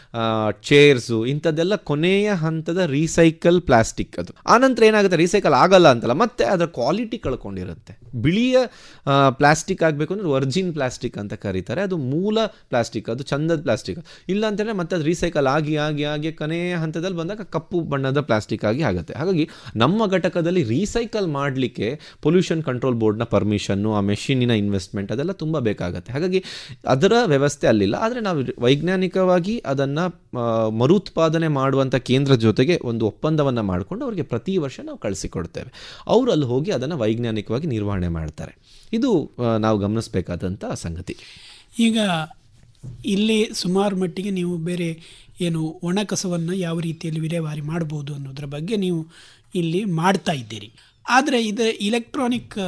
chairs ಇಂಥದ್ದೆಲ್ಲ ಕೊನೆಯ ಹಂತದ ರೀಸೈಕಲ್ ಪ್ಲಾಸ್ಟಿಕ್ ಅದು ಆನಂತರ ಏನಾಗುತ್ತೆ ರೀಸೈಕಲ್ ಆಗಲ್ಲ ಅಂತಲ್ಲ ಮತ್ತೆ ಅದರ ಕ್ವಾಲಿಟಿ ಕಳ್ಕೊಂಡಿರುತ್ತೆ ಬಿಳಿಯ ಪ್ಲಾಸ್ಟಿಕ್ ಆಗಬೇಕು ಅಂದ್ರೆ ವರ್ಜಿನ್ ಪ್ಲಾಸ್ಟಿಕ್ ಅಂತ ಕರೀತಾರೆ ಅದು ಮೂಲ ಪ್ಲಾಸ್ಟಿಕ್ ಅದು ಚಂದದ ಪ್ಲಾಸ್ಟಿಕ್ ಇಲ್ಲ ಅಂತಂದರೆ ಮತ್ತೆ ಅದು ರೀಸೈಕಲ್ ಆಗಿ ಆಗಿ ಆಗಿ ಕೊನೆಯ ಹಂತದಲ್ಲಿ ಬಂದಾಗ ಕಪ್ಪು ಬಣ್ಣದ ಪ್ಲಾಸ್ಟಿಕ್ ಆಗಿ ಆಗುತ್ತೆ ಹಾಗಾಗಿ ನಮ್ಮ ಘಟಕದಲ್ಲಿ ರೀಸೈಕಲ್ ಮಾಡಲಿಕ್ಕೆ ಪೊಲ್ಯೂಷನ್ ಕಂಟ್ರೋಲ್ ಬೋರ್ಡ್ನ ಪರ್ಮಿಷನ್ನು ಆ ಮೆಷಿನಿನ ಇನ್ವೆಸ್ಟ್ಮೆಂಟ್ ಅದೆಲ್ಲ ತುಂಬ ಬೇಕಾಗುತ್ತೆ ಹಾಗಾಗಿ ಅದರ ವ್ಯವಸ್ಥೆ ಅಲ್ಲಿಲ್ಲ ಆದರೆ ನಾವು ವೈಜ್ಞಾನಿಕವಾಗಿ ಅದನ್ನು ಮರುತ್ಪಾದನೆ ಮಾಡುವಂಥ ಕೇಂದ್ರ ಜೊತೆಗೆ ಒಂದು ಒಪ್ಪಂದವನ್ನು ಮಾಡಿಕೊಂಡು ಅವರಿಗೆ ಪ್ರತಿ ವರ್ಷ ನಾವು ಕಳಿಸಿಕೊಡ್ತೇವೆ ಅವರು ಅಲ್ಲಿ ಹೋಗಿ ಅದನ್ನು ವೈಜ್ಞಾನಿಕವಾಗಿ ನಿರ್ವಹಣೆ ಮಾಡ್ತಾರೆ ಇದು ಆ, ನಾವು ಗಮನಿಸಬೇಕಾದಂಥ ಸಂಗತಿ ಈಗ ಇಲ್ಲಿ ಸುಮಾರು ಮಟ್ಟಿಗೆ ನೀವು ಬೇರೆ ಏನು ಒಣ ಕಸವನ್ನು ಯಾವ ರೀತಿಯಲ್ಲಿ ವಿಲೇವಾರಿ ಮಾಡ್ಬೋದು ಅನ್ನೋದ್ರ ಬಗ್ಗೆ ನೀವು ಇಲ್ಲಿ ಮಾಡ್ತಾ ಇದ್ದೀರಿ ಆದರೆ ಇದು ಇಲೆಕ್ಟ್ರಾನಿಕ್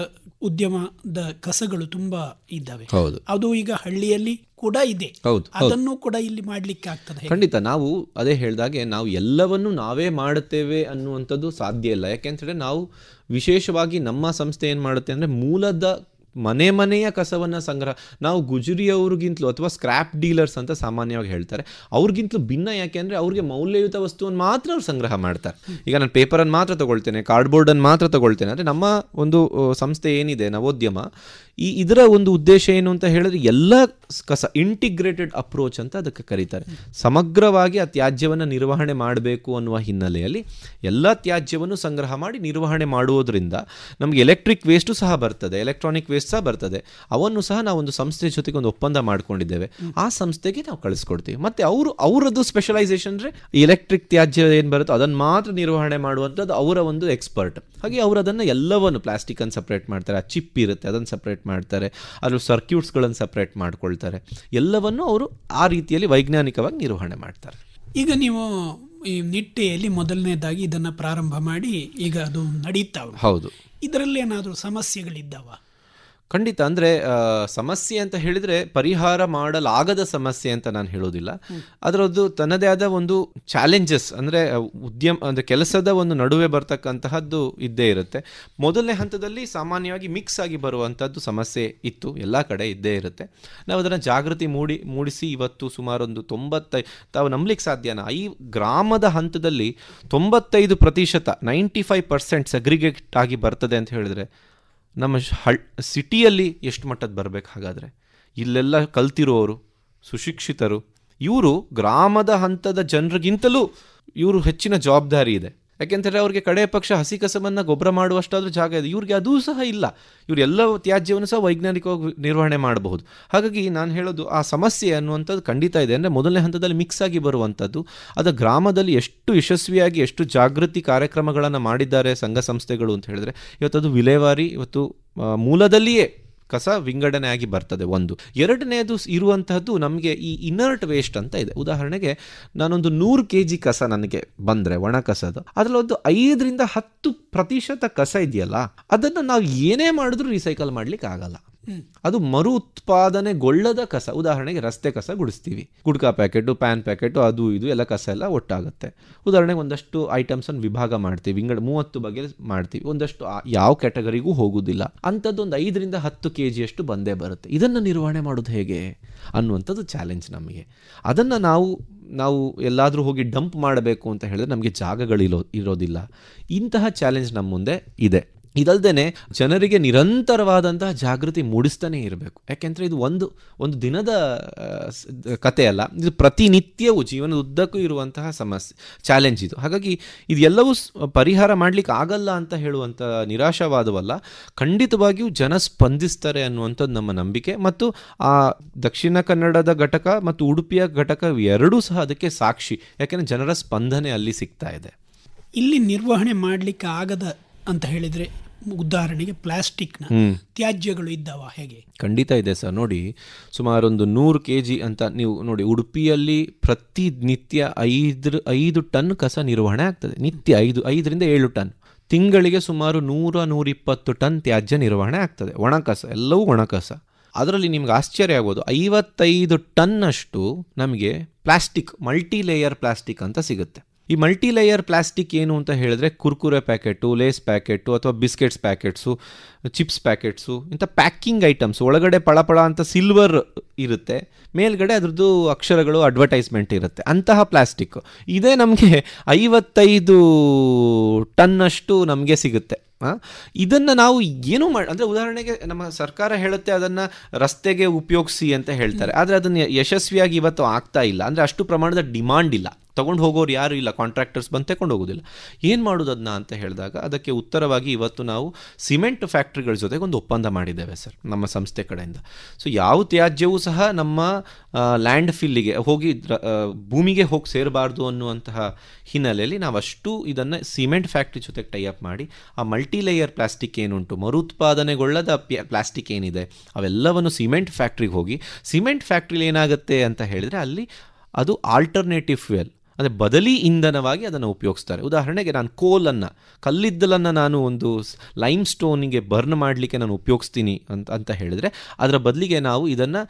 ಉದ್ಯಮದ ಕಸಗಳು ತುಂಬ ಇದ್ದಾವೆ ಹೌದು. ಅದು ಈಗ ಹಳ್ಳಿಯಲ್ಲಿ ಕೂಡ ಇದೆ ಹೌದು, ಹೌದು. ಅದನ್ನು ಕೂಡ ಇಲ್ಲಿ ಮಾಡ್ಲಿಕ್ಕೆ ಆಗ್ತದೆ ಹೇಗೆ? ಖಂಡಿತ ನಾವು ಅದೇ ಹೇಳಿದಾಗೆ ನಾವು ಎಲ್ಲವನ್ನು ನಾವೇ ಮಾಡುತ್ತೇವೆ ಅನ್ನುವಂಥದ್ದು ಸಾಧ್ಯ ಇಲ್ಲ ಯಾಕೆಂತಂದರೆ ನಾವು ವಿಶೇಷವಾಗಿ ನಮ್ಮ ಸಂಸ್ಥೆ ಏನು ಮಾಡುತ್ತೆ ಅಂದರೆ ಮೂಲದ ಮನೆ ಮನೆಯ ಕಸವನ್ನು ಸಂಗ್ರಹ ನಾವು ಗುಜರಿಯವ್ರಿಗಿಂತಲೂ ಅಥವಾ ಸ್ಕ್ರ್ಯಾಪ್ ಡೀಲರ್ಸ್ ಅಂತ ಸಾಮಾನ್ಯವಾಗಿ ಹೇಳ್ತಾರೆ ಅವ್ರಿಗಿಂತಲೂ ಭಿನ್ನ ಯಾಕೆ ಅಂದರೆ ಅವ್ರಿಗೆ ಮೌಲ್ಯಯುತ ವಸ್ತುವನ್ನು ಮಾತ್ರ ಅವ್ರು ಸಂಗ್ರಹ ಮಾಡ್ತಾರೆ ಈಗ ನಾನು ಪೇಪರನ್ನು ಮಾತ್ರ ತಗೊಳ್ತೇನೆ ಕಾರ್ಡ್ಬೋರ್ಡನ್ನು ಮಾತ್ರ ತಗೊಳ್ತೇನೆ ಅಂದರೆ ನಮ್ಮ ಒಂದು ಆ, ಸಂಸ್ಥೆ ಏನಿದೆ ನವೋದ್ಯಮ ಈ ಇದರ ಒಂದು ಉದ್ದೇಶ ಏನು ಅಂತ ಹೇಳಿದ್ರೆ ಎಲ್ಲ ಕಸ ಇಂಟಿಗ್ರೇಟೆಡ್ ಅಪ್ರೋಚ್ ಅಂತ ಅದಕ್ಕೆ ಕರೀತಾರೆ ಸಮಗ್ರವಾಗಿ ಆ ತ್ಯಾಜ್ಯವನ್ನು ನಿರ್ವಹಣೆ ಮಾಡಬೇಕು ಅನ್ನುವ ಹಿನ್ನೆಲೆಯಲ್ಲಿ ಎಲ್ಲ ತ್ಯಾಜ್ಯವನ್ನು ಸಂಗ್ರಹ ಮಾಡಿ ನಿರ್ವಹಣೆ ಮಾಡುವುದರಿಂದ ನಮಗೆ ಎಲೆಕ್ಟ್ರಿಕ್ ವೇಸ್ಟು ಸಹ ಬರ್ತದೆ ಎಲೆಕ್ಟ್ರಾನಿಕ್ ವೇಸ್ಟ್ ಸಹ ಬರ್ತದೆ ಅವನ್ನು ಸಹ ನಾವು ಒಂದು ಸಂಸ್ಥೆ ಜೊತೆಗೆ ಒಂದು ಒಪ್ಪಂದ ಮಾಡ್ಕೊಂಡಿದ್ದೇವೆ ಆ ಸಂಸ್ಥೆಗೆ ನಾವು ಕಳಿಸ್ಕೊಡ್ತೀವಿ ಮತ್ತೆ ಅವರು ಅವರದ್ದು ಸ್ಪೆಷಲೈಸೇಷನ್ ಅಂದರೆ ಎಲೆಕ್ಟ್ರಿಕ್ ತ್ಯಾಜ್ಯ ಏನು ಬರುತ್ತೋ ಅದನ್ನು ಮಾತ್ರ ನಿರ್ವಹಣೆ ಮಾಡುವಂಥದ್ದು ಅವರ ಒಂದು ಎಕ್ಸ್ಪರ್ಟ್ ಹಾಗೆ ಅವರು ಅದನ್ನು ಎಲ್ಲವನ್ನು ಪ್ಲಾಸ್ಟಿಕನ್ನು ಸಪ್ರೇಟ್ ಮಾಡ್ತಾರೆ ಆ ಚಿಪ್ ಇರುತ್ತೆ ಅದನ್ನು ಸಪ್ರೇಟ್ ಮಾಡ್ತಾರೆ ಅದ್ರ ಸರ್ಕ್ಯೂಟ್ಸ್ಗಳನ್ನು ಸಪ್ರೇಟ್ ಮಾಡ್ಕೊಳ್ತಾರೆ ಎಲ್ಲವನ್ನು ಅವರು ಆ ರೀತಿಯಲ್ಲಿ ವೈಜ್ಞಾನಿಕವಾಗಿ ನಿರ್ವಹಣೆ ಮಾಡ್ತಾರೆ ಈಗ ನೀವು ಈ ನಿಟ್ಟೆಯಲ್ಲಿ ಮೊದಲನೇದಾಗಿ ಇದನ್ನು ಪ್ರಾರಂಭ ಮಾಡಿ ಈಗ ಅದು ನಡೀತಾ ಉಂಟು ಹೌದು ಇದರಲ್ಲಿ ಏನಾದರೂ ಸಮಸ್ಯೆಗಳಿದ್ದಾವ ಖಂಡಿತ ಅಂದರೆ ಸಮಸ್ಯೆ ಅಂತ ಹೇಳಿದರೆ ಪರಿಹಾರ ಮಾಡಲಾಗದ ಸಮಸ್ಯೆ ಅಂತ ನಾನು ಹೇಳೋದಿಲ್ಲ ಅದರದ್ದು ತನ್ನದೇ ಆದ ಒಂದು ಚಾಲೆಂಜಸ್ ಅಂದರೆ ಉದ್ಯಮ ಅಂದರೆ ಕೆಲಸದ ಒಂದು ನಡುವೆ ಬರ್ತಕ್ಕಂತಹದ್ದು ಇದ್ದೇ ಇರುತ್ತೆ ಮೊದಲನೇ ಹಂತದಲ್ಲಿ ಸಾಮಾನ್ಯವಾಗಿ ಮಿಕ್ಸ್ ಆಗಿ ಬರುವಂಥದ್ದು ಸಮಸ್ಯೆ ಇತ್ತು ಎಲ್ಲ ಕಡೆ ಇದ್ದೇ ಇರುತ್ತೆ ನಾವು ಅದನ್ನು ಜಾಗೃತಿ ಮೂಡಿ ಮೂಡಿಸಿ ಇವತ್ತು ಸುಮಾರೊಂದು ತೊಂಬತ್ತೈ ತಾವು ನಂಬಲಿಕ್ಕೆ ಸಾಧ್ಯನಾ ಈ ಗ್ರಾಮದ ಹಂತದಲ್ಲಿ ತೊಂಬತ್ತೈದು ಪ್ರತಿಶತ ನೈಂಟಿ ಫೈವ್ ಪರ್ಸೆಂಟ್ ಸಗ್ರಿಗೇಟ್ ಆಗಿ ಬರ್ತದೆ ಅಂತ ಹೇಳಿದ್ರೆ ನಮ್ಮ ಶ್- ಹಳ್ ಸಿಟಿಯಲ್ಲಿ ಎಷ್ಟು ಮಟ್ಟದ ಬರಬೇಕು ಹಾಗಾದರೆ ಇಲ್ಲೆಲ್ಲ ಕಲ್ತಿರೋರು ಸುಶಿಕ್ಷಿತರು ಇವರು ಗ್ರಾಮದ ಹಂತದ ಜನರಿಗಿಂತಲೂ ಇವರು ಹೆಚ್ಚಿನ ಜವಾಬ್ದಾರಿ ಇದೆ ಯಾಕೆಂತಂದರೆ ಅವ್ರಿಗೆ ಕಡೆ ಪಕ್ಷ ಹಸಿ ಕಸವನ್ನು ಗೊಬ್ಬರ ಮಾಡುವಷ್ಟಾದ್ರೂ ಜಾಗ ಇದೆ ಇವ್ರಿಗೆ ಅದೂ ಸಹ ಇಲ್ಲ ಇವ್ರು ಎಲ್ಲ ತ್ಯಾಜ್ಯವನ್ನು ಸಹ ವೈಜ್ಞಾನಿಕವಾಗಿ ನಿರ್ವಹಣೆ ಮಾಡಬಹುದು ಹಾಗಾಗಿ ನಾನು ಹೇಳೋದು ಆ ಸಮಸ್ಯೆ ಅನ್ನುವಂಥದ್ದು ಖಂಡಿತ ಇದೆ ಅಂದರೆ ಮೊದಲನೇ ಹಂತದಲ್ಲಿ ಮಿಕ್ಸ್ ಆಗಿ ಬರುವಂಥದ್ದು ಅದು ಗ್ರಾಮದಲ್ಲಿ ಎಷ್ಟು ಯಶಸ್ವಿಯಾಗಿ ಎಷ್ಟು ಜಾಗೃತಿ ಕಾರ್ಯಕ್ರಮಗಳನ್ನು ಮಾಡಿದ್ದಾರೆ ಸಂಘ ಸಂಸ್ಥೆಗಳು ಅಂತ ಹೇಳಿದ್ರೆ ಇವತ್ತದು ವಿಲೇವಾರಿ ಇವತ್ತು ಆ, ಮೂಲದಲ್ಲಿಯೇ ಕಸ ವಿಂಗಡಣೆ ಆಗಿ ಬರ್ತದೆ ಒಂದು ಎರಡನೇದು ಸ್- ಇರುವಂತಹದ್ದು ನಮಗೆ ಈ ಇನರ್ಟ್ ವೇಸ್ಟ್ ಅಂತ ಇದೆ ಉದಾಹರಣೆಗೆ ನಾನೊಂದು ನೂರು ಕೆ ಜಿ ಕಸ ನನಗೆ ಬಂದರೆ ಒಣ ಕಸದ ಅದರಲ್ಲಿ ಒಂದು ಐದರಿಂದ ಹತ್ತು ಪ್ರತಿಶತ ಕಸ ಇದೆಯಲ್ಲ ಅದನ್ನು ನಾವು ಏನೇ ಮಾಡಿದ್ರೂ ರೀಸೈಕಲ್ ಮಾಡ್ಲಿಕ್ಕೆ ಆಗಲ್ಲ ಅದು ಮರು ಉತ್ಪಾದನೆಗೊಳ್ಳದ ಕಸ ಉದಾಹರಣೆಗೆ ರಸ್ತೆ ಕಸ ಗುಡಿಸ್ತೀವಿ ಗುಡ್ಕಾ ಪ್ಯಾಕೆಟು ಪ್ಯಾನ್ ಪ್ಯಾಕೆಟು ಅದು ಇದು ಎಲ್ಲ ಕಸ ಎಲ್ಲ ಒಟ್ಟಾಗುತ್ತೆ ಉದಾಹರಣೆಗೆ ಒಂದಷ್ಟು ಐಟಮ್ಸನ್ನು ವಿಭಾಗ ಮಾಡ್ತೀವಿ ವಿಂಗಡ ಮೂವತ್ತು ಬಗೆ ಮಾಡ್ತೀವಿ ಒಂದಷ್ಟು ಆ- ಯಾವ ಕ್ಯಾಟಗರಿಗೂ ಹೋಗುವುದಿಲ್ಲ ಅಂಥದ್ದು ಒಂದು ಐದರಿಂದ ಹತ್ತು ಕೆ ಜಿಯಷ್ಟು ಬಂದೇ ಬರುತ್ತೆ ಇದನ್ನು ನಿರ್ವಹಣೆ ಮಾಡೋದು ಹೇಗೆ ಅನ್ನುವಂಥದ್ದು ಚಾಲೆಂಜ್ ನಮಗೆ ಅದನ್ನು ನಾವು ನಾವು ಎಲ್ಲಾದರೂ ಹೋಗಿ ಡಂಪ್ ಮಾಡಬೇಕು ಅಂತ ಹೇಳಿದ್ರೆ ನಮಗೆ ಜಾಗಗಳಿರೋ ಇರೋದಿಲ್ಲ ಇಂತಹ ಚಾಲೆಂಜ್ ನಮ್ಮ ಮುಂದೆ ಇದೆ ಇದಲ್ದೇನೆ ಜನರಿಗೆ ನಿರಂತರವಾದಂತಹ ಜಾಗೃತಿ ಮೂಡಿಸ್ತಾನೆ ಇರಬೇಕು ಯಾಕೆಂದರೆ ಇದು ಒಂದು ಒಂದು ದಿನದ ಆ, ಸ್- ಕತೆ ಅಲ್ಲ ಇದು ಪ್ರತಿನಿತ್ಯವೂ ಜೀವನದ ಉದ್ದಕ್ಕೂ ಇರುವಂತಹ ಸಮಸ್ಯೆ ಚಾಲೆಂಜ್ ಇದು ಹಾಗಾಗಿ ಇದೆಲ್ಲವೂ ಸ್- ಪರಿಹಾರ ಮಾಡಲಿಕ್ಕೆ ಆಗಲ್ಲ ಅಂತ ಹೇಳುವಂಥ ನಿರಾಶಾವಾದವಲ್ಲ ಖಂಡಿತವಾಗಿಯೂ ಜನ ಸ್ಪಂದಿಸ್ತಾರೆ ಅನ್ನುವಂಥದ್ದು ನಮ್ಮ ನಂಬಿಕೆ ಮತ್ತು ಆ ದಕ್ಷಿಣ ಕನ್ನಡದ ಘಟಕ ಮತ್ತು ಉಡುಪಿಯ ಘಟಕ ಎರಡೂ ಸಹ ಅದಕ್ಕೆ ಸಾಕ್ಷಿ ಯಾಕೆಂದರೆ ಜನರ ಸ್ಪಂದನೆ ಅಲ್ಲಿ ಸಿಗ್ತಾ ಇದೆ ಇಲ್ಲಿ ನಿರ್ವಹಣೆ ಮಾಡಲಿಕ್ಕೆ ಆಗದ ಅಂತ ಹೇಳಿದರೆ ಉದಾಹರಣೆಗೆ ಪ್ಲಾಸ್ಟಿಕ್ನ ಹ್ಮ್. ತ್ಯಾಜ್ಯಗಳು ಇದ್ದಾವ ಹೇಗೆ ಖಂಡಿತ ಇದೆ ಸರ್ ನೋಡಿ ಸುಮಾರೊಂದು ನೂರು ಕೆ ಜಿ ಅಂತ ನೀವು ನೋಡಿ ಉಡುಪಿಯಲ್ಲಿ ಪ್ರತಿನಿತ್ಯ ಐದು ಐದು ಟನ್ ಕಸ ನಿರ್ವಹಣೆ ಆಗ್ತದೆ ನಿತ್ಯ ಐದು ಐದರಿಂದ ಏಳು ಟನ್ ತಿಂಗಳಿಗೆ ಸುಮಾರು ನೂರ ನೂರಿಪ್ಪತ್ತು ಟನ್ ತ್ಯಾಜ್ಯ ನಿರ್ವಹಣೆ ಆಗ್ತದೆ ಒಣ ಕಸ ಎಲ್ಲವೂ ಒಣ ಕಸ ಅದರಲ್ಲಿ ನಿಮ್ಗೆ ಆಶ್ಚರ್ಯ ಆಗೋದು ಐವತ್ತೈದು ಟನ್ನಷ್ಟು ನಮಗೆ ಪ್ಲಾಸ್ಟಿಕ್ ಮಲ್ಟಿ ಲೇಯರ್ ಪ್ಲಾಸ್ಟಿಕ್ ಅಂತ ಸಿಗುತ್ತೆ ಈ ಮಲ್ಟಿ ಲೇಯರ್ ಪ್ಲಾಸ್ಟಿಕ್ ಏನು ಅಂತ ಹೇಳಿದ್ರೆ ಕುರ್ಕುರೆ ಪ್ಯಾಕೆಟು ಲೇಸ್ ಪ್ಯಾಕೆಟು ಅಥವಾ ಬಿಸ್ಕೆಟ್ಸ್ ಪ್ಯಾಕೆಟ್ಸು ಚಿಪ್ಸ್ ಪ್ಯಾಕೆಟ್ಸು ಇಂಥ ಪ್ಯಾಕಿಂಗ್ ಐಟಮ್ಸ್ ಒಳಗಡೆ ಪಳಪಳ ಅಂತ ಸಿಲ್ವರ್ ಇರುತ್ತೆ ಮೇಲ್ಗಡೆ ಅದ್ರದ್ದು ಅಕ್ಷರಗಳು ಅಡ್ವರ್ಟೈಸ್ಮೆಂಟ್ ಇರುತ್ತೆ ಅಂತಹ ಪ್ಲಾಸ್ಟಿಕ್ ಇದೇ ನಮಗೆ ಐವತ್ತೈದು ಟನ್ನಷ್ಟು ನಮಗೆ ಸಿಗುತ್ತೆ ಆ? ಇದನ್ನ ನಾವು ಏನು ಮಾಡಿ ಅಂದರೆ ಉದಾಹರಣೆಗೆ ನಮ್ಮ ಸರ್ಕಾರ ಹೇಳುತ್ತೆ ಅದನ್ನು ರಸ್ತೆಗೆ ಉಪಯೋಗಿಸಿ ಅಂತ ಹೇಳ್ತಾರೆ ಆದರೆ ಅದನ್ನು ಯಶಸ್ವಿಯಾಗಿ ಇವತ್ತು ಆಗ್ತಾ ಇಲ್ಲ ಅಂದರೆ ಅಷ್ಟು ಪ್ರಮಾಣದ ಡಿಮಾಂಡ್ ಇಲ್ಲ ತಗೊಂಡು ಹೋಗೋರು ಯಾರು ಇಲ್ಲ ಕಾಂಟ್ರಾಕ್ಟರ್ಸ್ ಬಂದು ತಗೊಂಡು ಹೋಗೋದಿಲ್ಲ ಏನು ಮಾಡೋದು ಅದನ್ನ ಅಂತ ಹೇಳಿದಾಗ ಅದಕ್ಕೆ ಉತ್ತರವಾಗಿ ಇವತ್ತು ನಾವು ಸಿಮೆಂಟ್ ಫ್ಯಾಕ್ಟ್ರಿಗಳ ಜೊತೆಗೆ ಒಂದು ಒಪ್ಪಂದ ಮಾಡಿದ್ದೇವೆ ಸರ್ ನಮ್ಮ ಸಂಸ್ಥೆ ಕಡೆಯಿಂದ ಸೊ ಯಾವ ತ್ಯಾಜ್ಯವೂ ಸಹ ನಮ್ಮ ಲ್ಯಾಂಡ್ ಫಿಲ್ಲಿಗೆ ಹೋಗಿ ದ್ರ- ಆ, ಭೂಮಿಗೆ ಹೋಗಿ ಸೇರಬಾರ್ದು ಅನ್ನುವಂತಹ ಹಿನ್ನೆಲೆಯಲ್ಲಿ ನಾವು ಅಷ್ಟು ಇದನ್ನು ಸಿಮೆಂಟ್ ಫ್ಯಾಕ್ಟ್ರಿ ಜೊತೆಗೆ ಟೈ ಅಪ್ ಮಾಡಿ ಆ ಮಲ್ಟಿ ಲೇಯರ್ ಪ್ಲಾಸ್ಟಿಕ್ ಏನುಂಟು ಮರುತ್ಪಾದನೆಗೊಳ್ಳದ ಪ್ಯ- ಪ್ಲಾಸ್ಟಿಕ್ ಏನಿದೆ ಅವೆಲ್ಲವನ್ನು ಸಿಮೆಂಟ್ ಫ್ಯಾಕ್ಟ್ರಿಗೆ ಹೋಗಿ ಸಿಮೆಂಟ್ ಫ್ಯಾಕ್ಟ್ರಿಲಿ ಏನಾಗುತ್ತೆ ಅಂತ ಹೇಳಿದರೆ ಅಲ್ಲಿ ಅದು ಆಲ್ಟರ್ನೇಟಿವ್ ಫ್ಯೂಯಲ್ ಅಂದರೆ ಬದಲಿ ಇಂಧನವಾಗಿ ಅದನ್ನು ಉಪಯೋಗಿಸ್ತಾರೆ ಉದಾಹರಣೆಗೆ ನಾನು ಕೋಲನ್ನು ಕಲ್ಲಿದ್ದಲನ್ನು ನಾನು ಒಂದು ಲೈಮ್ ಸ್ಟೋನಿಗೆ ಬರ್ನ್ ಮಾಡಲಿಕ್ಕೆ ನಾನು ಉಪಯೋಗಿಸ್ತೀನಿ ಅಂತ ಅಂತ ಹೇಳಿದರೆ ಅದರ ಬದಲಿಗೆ ನಾವು ಇದನ್ನು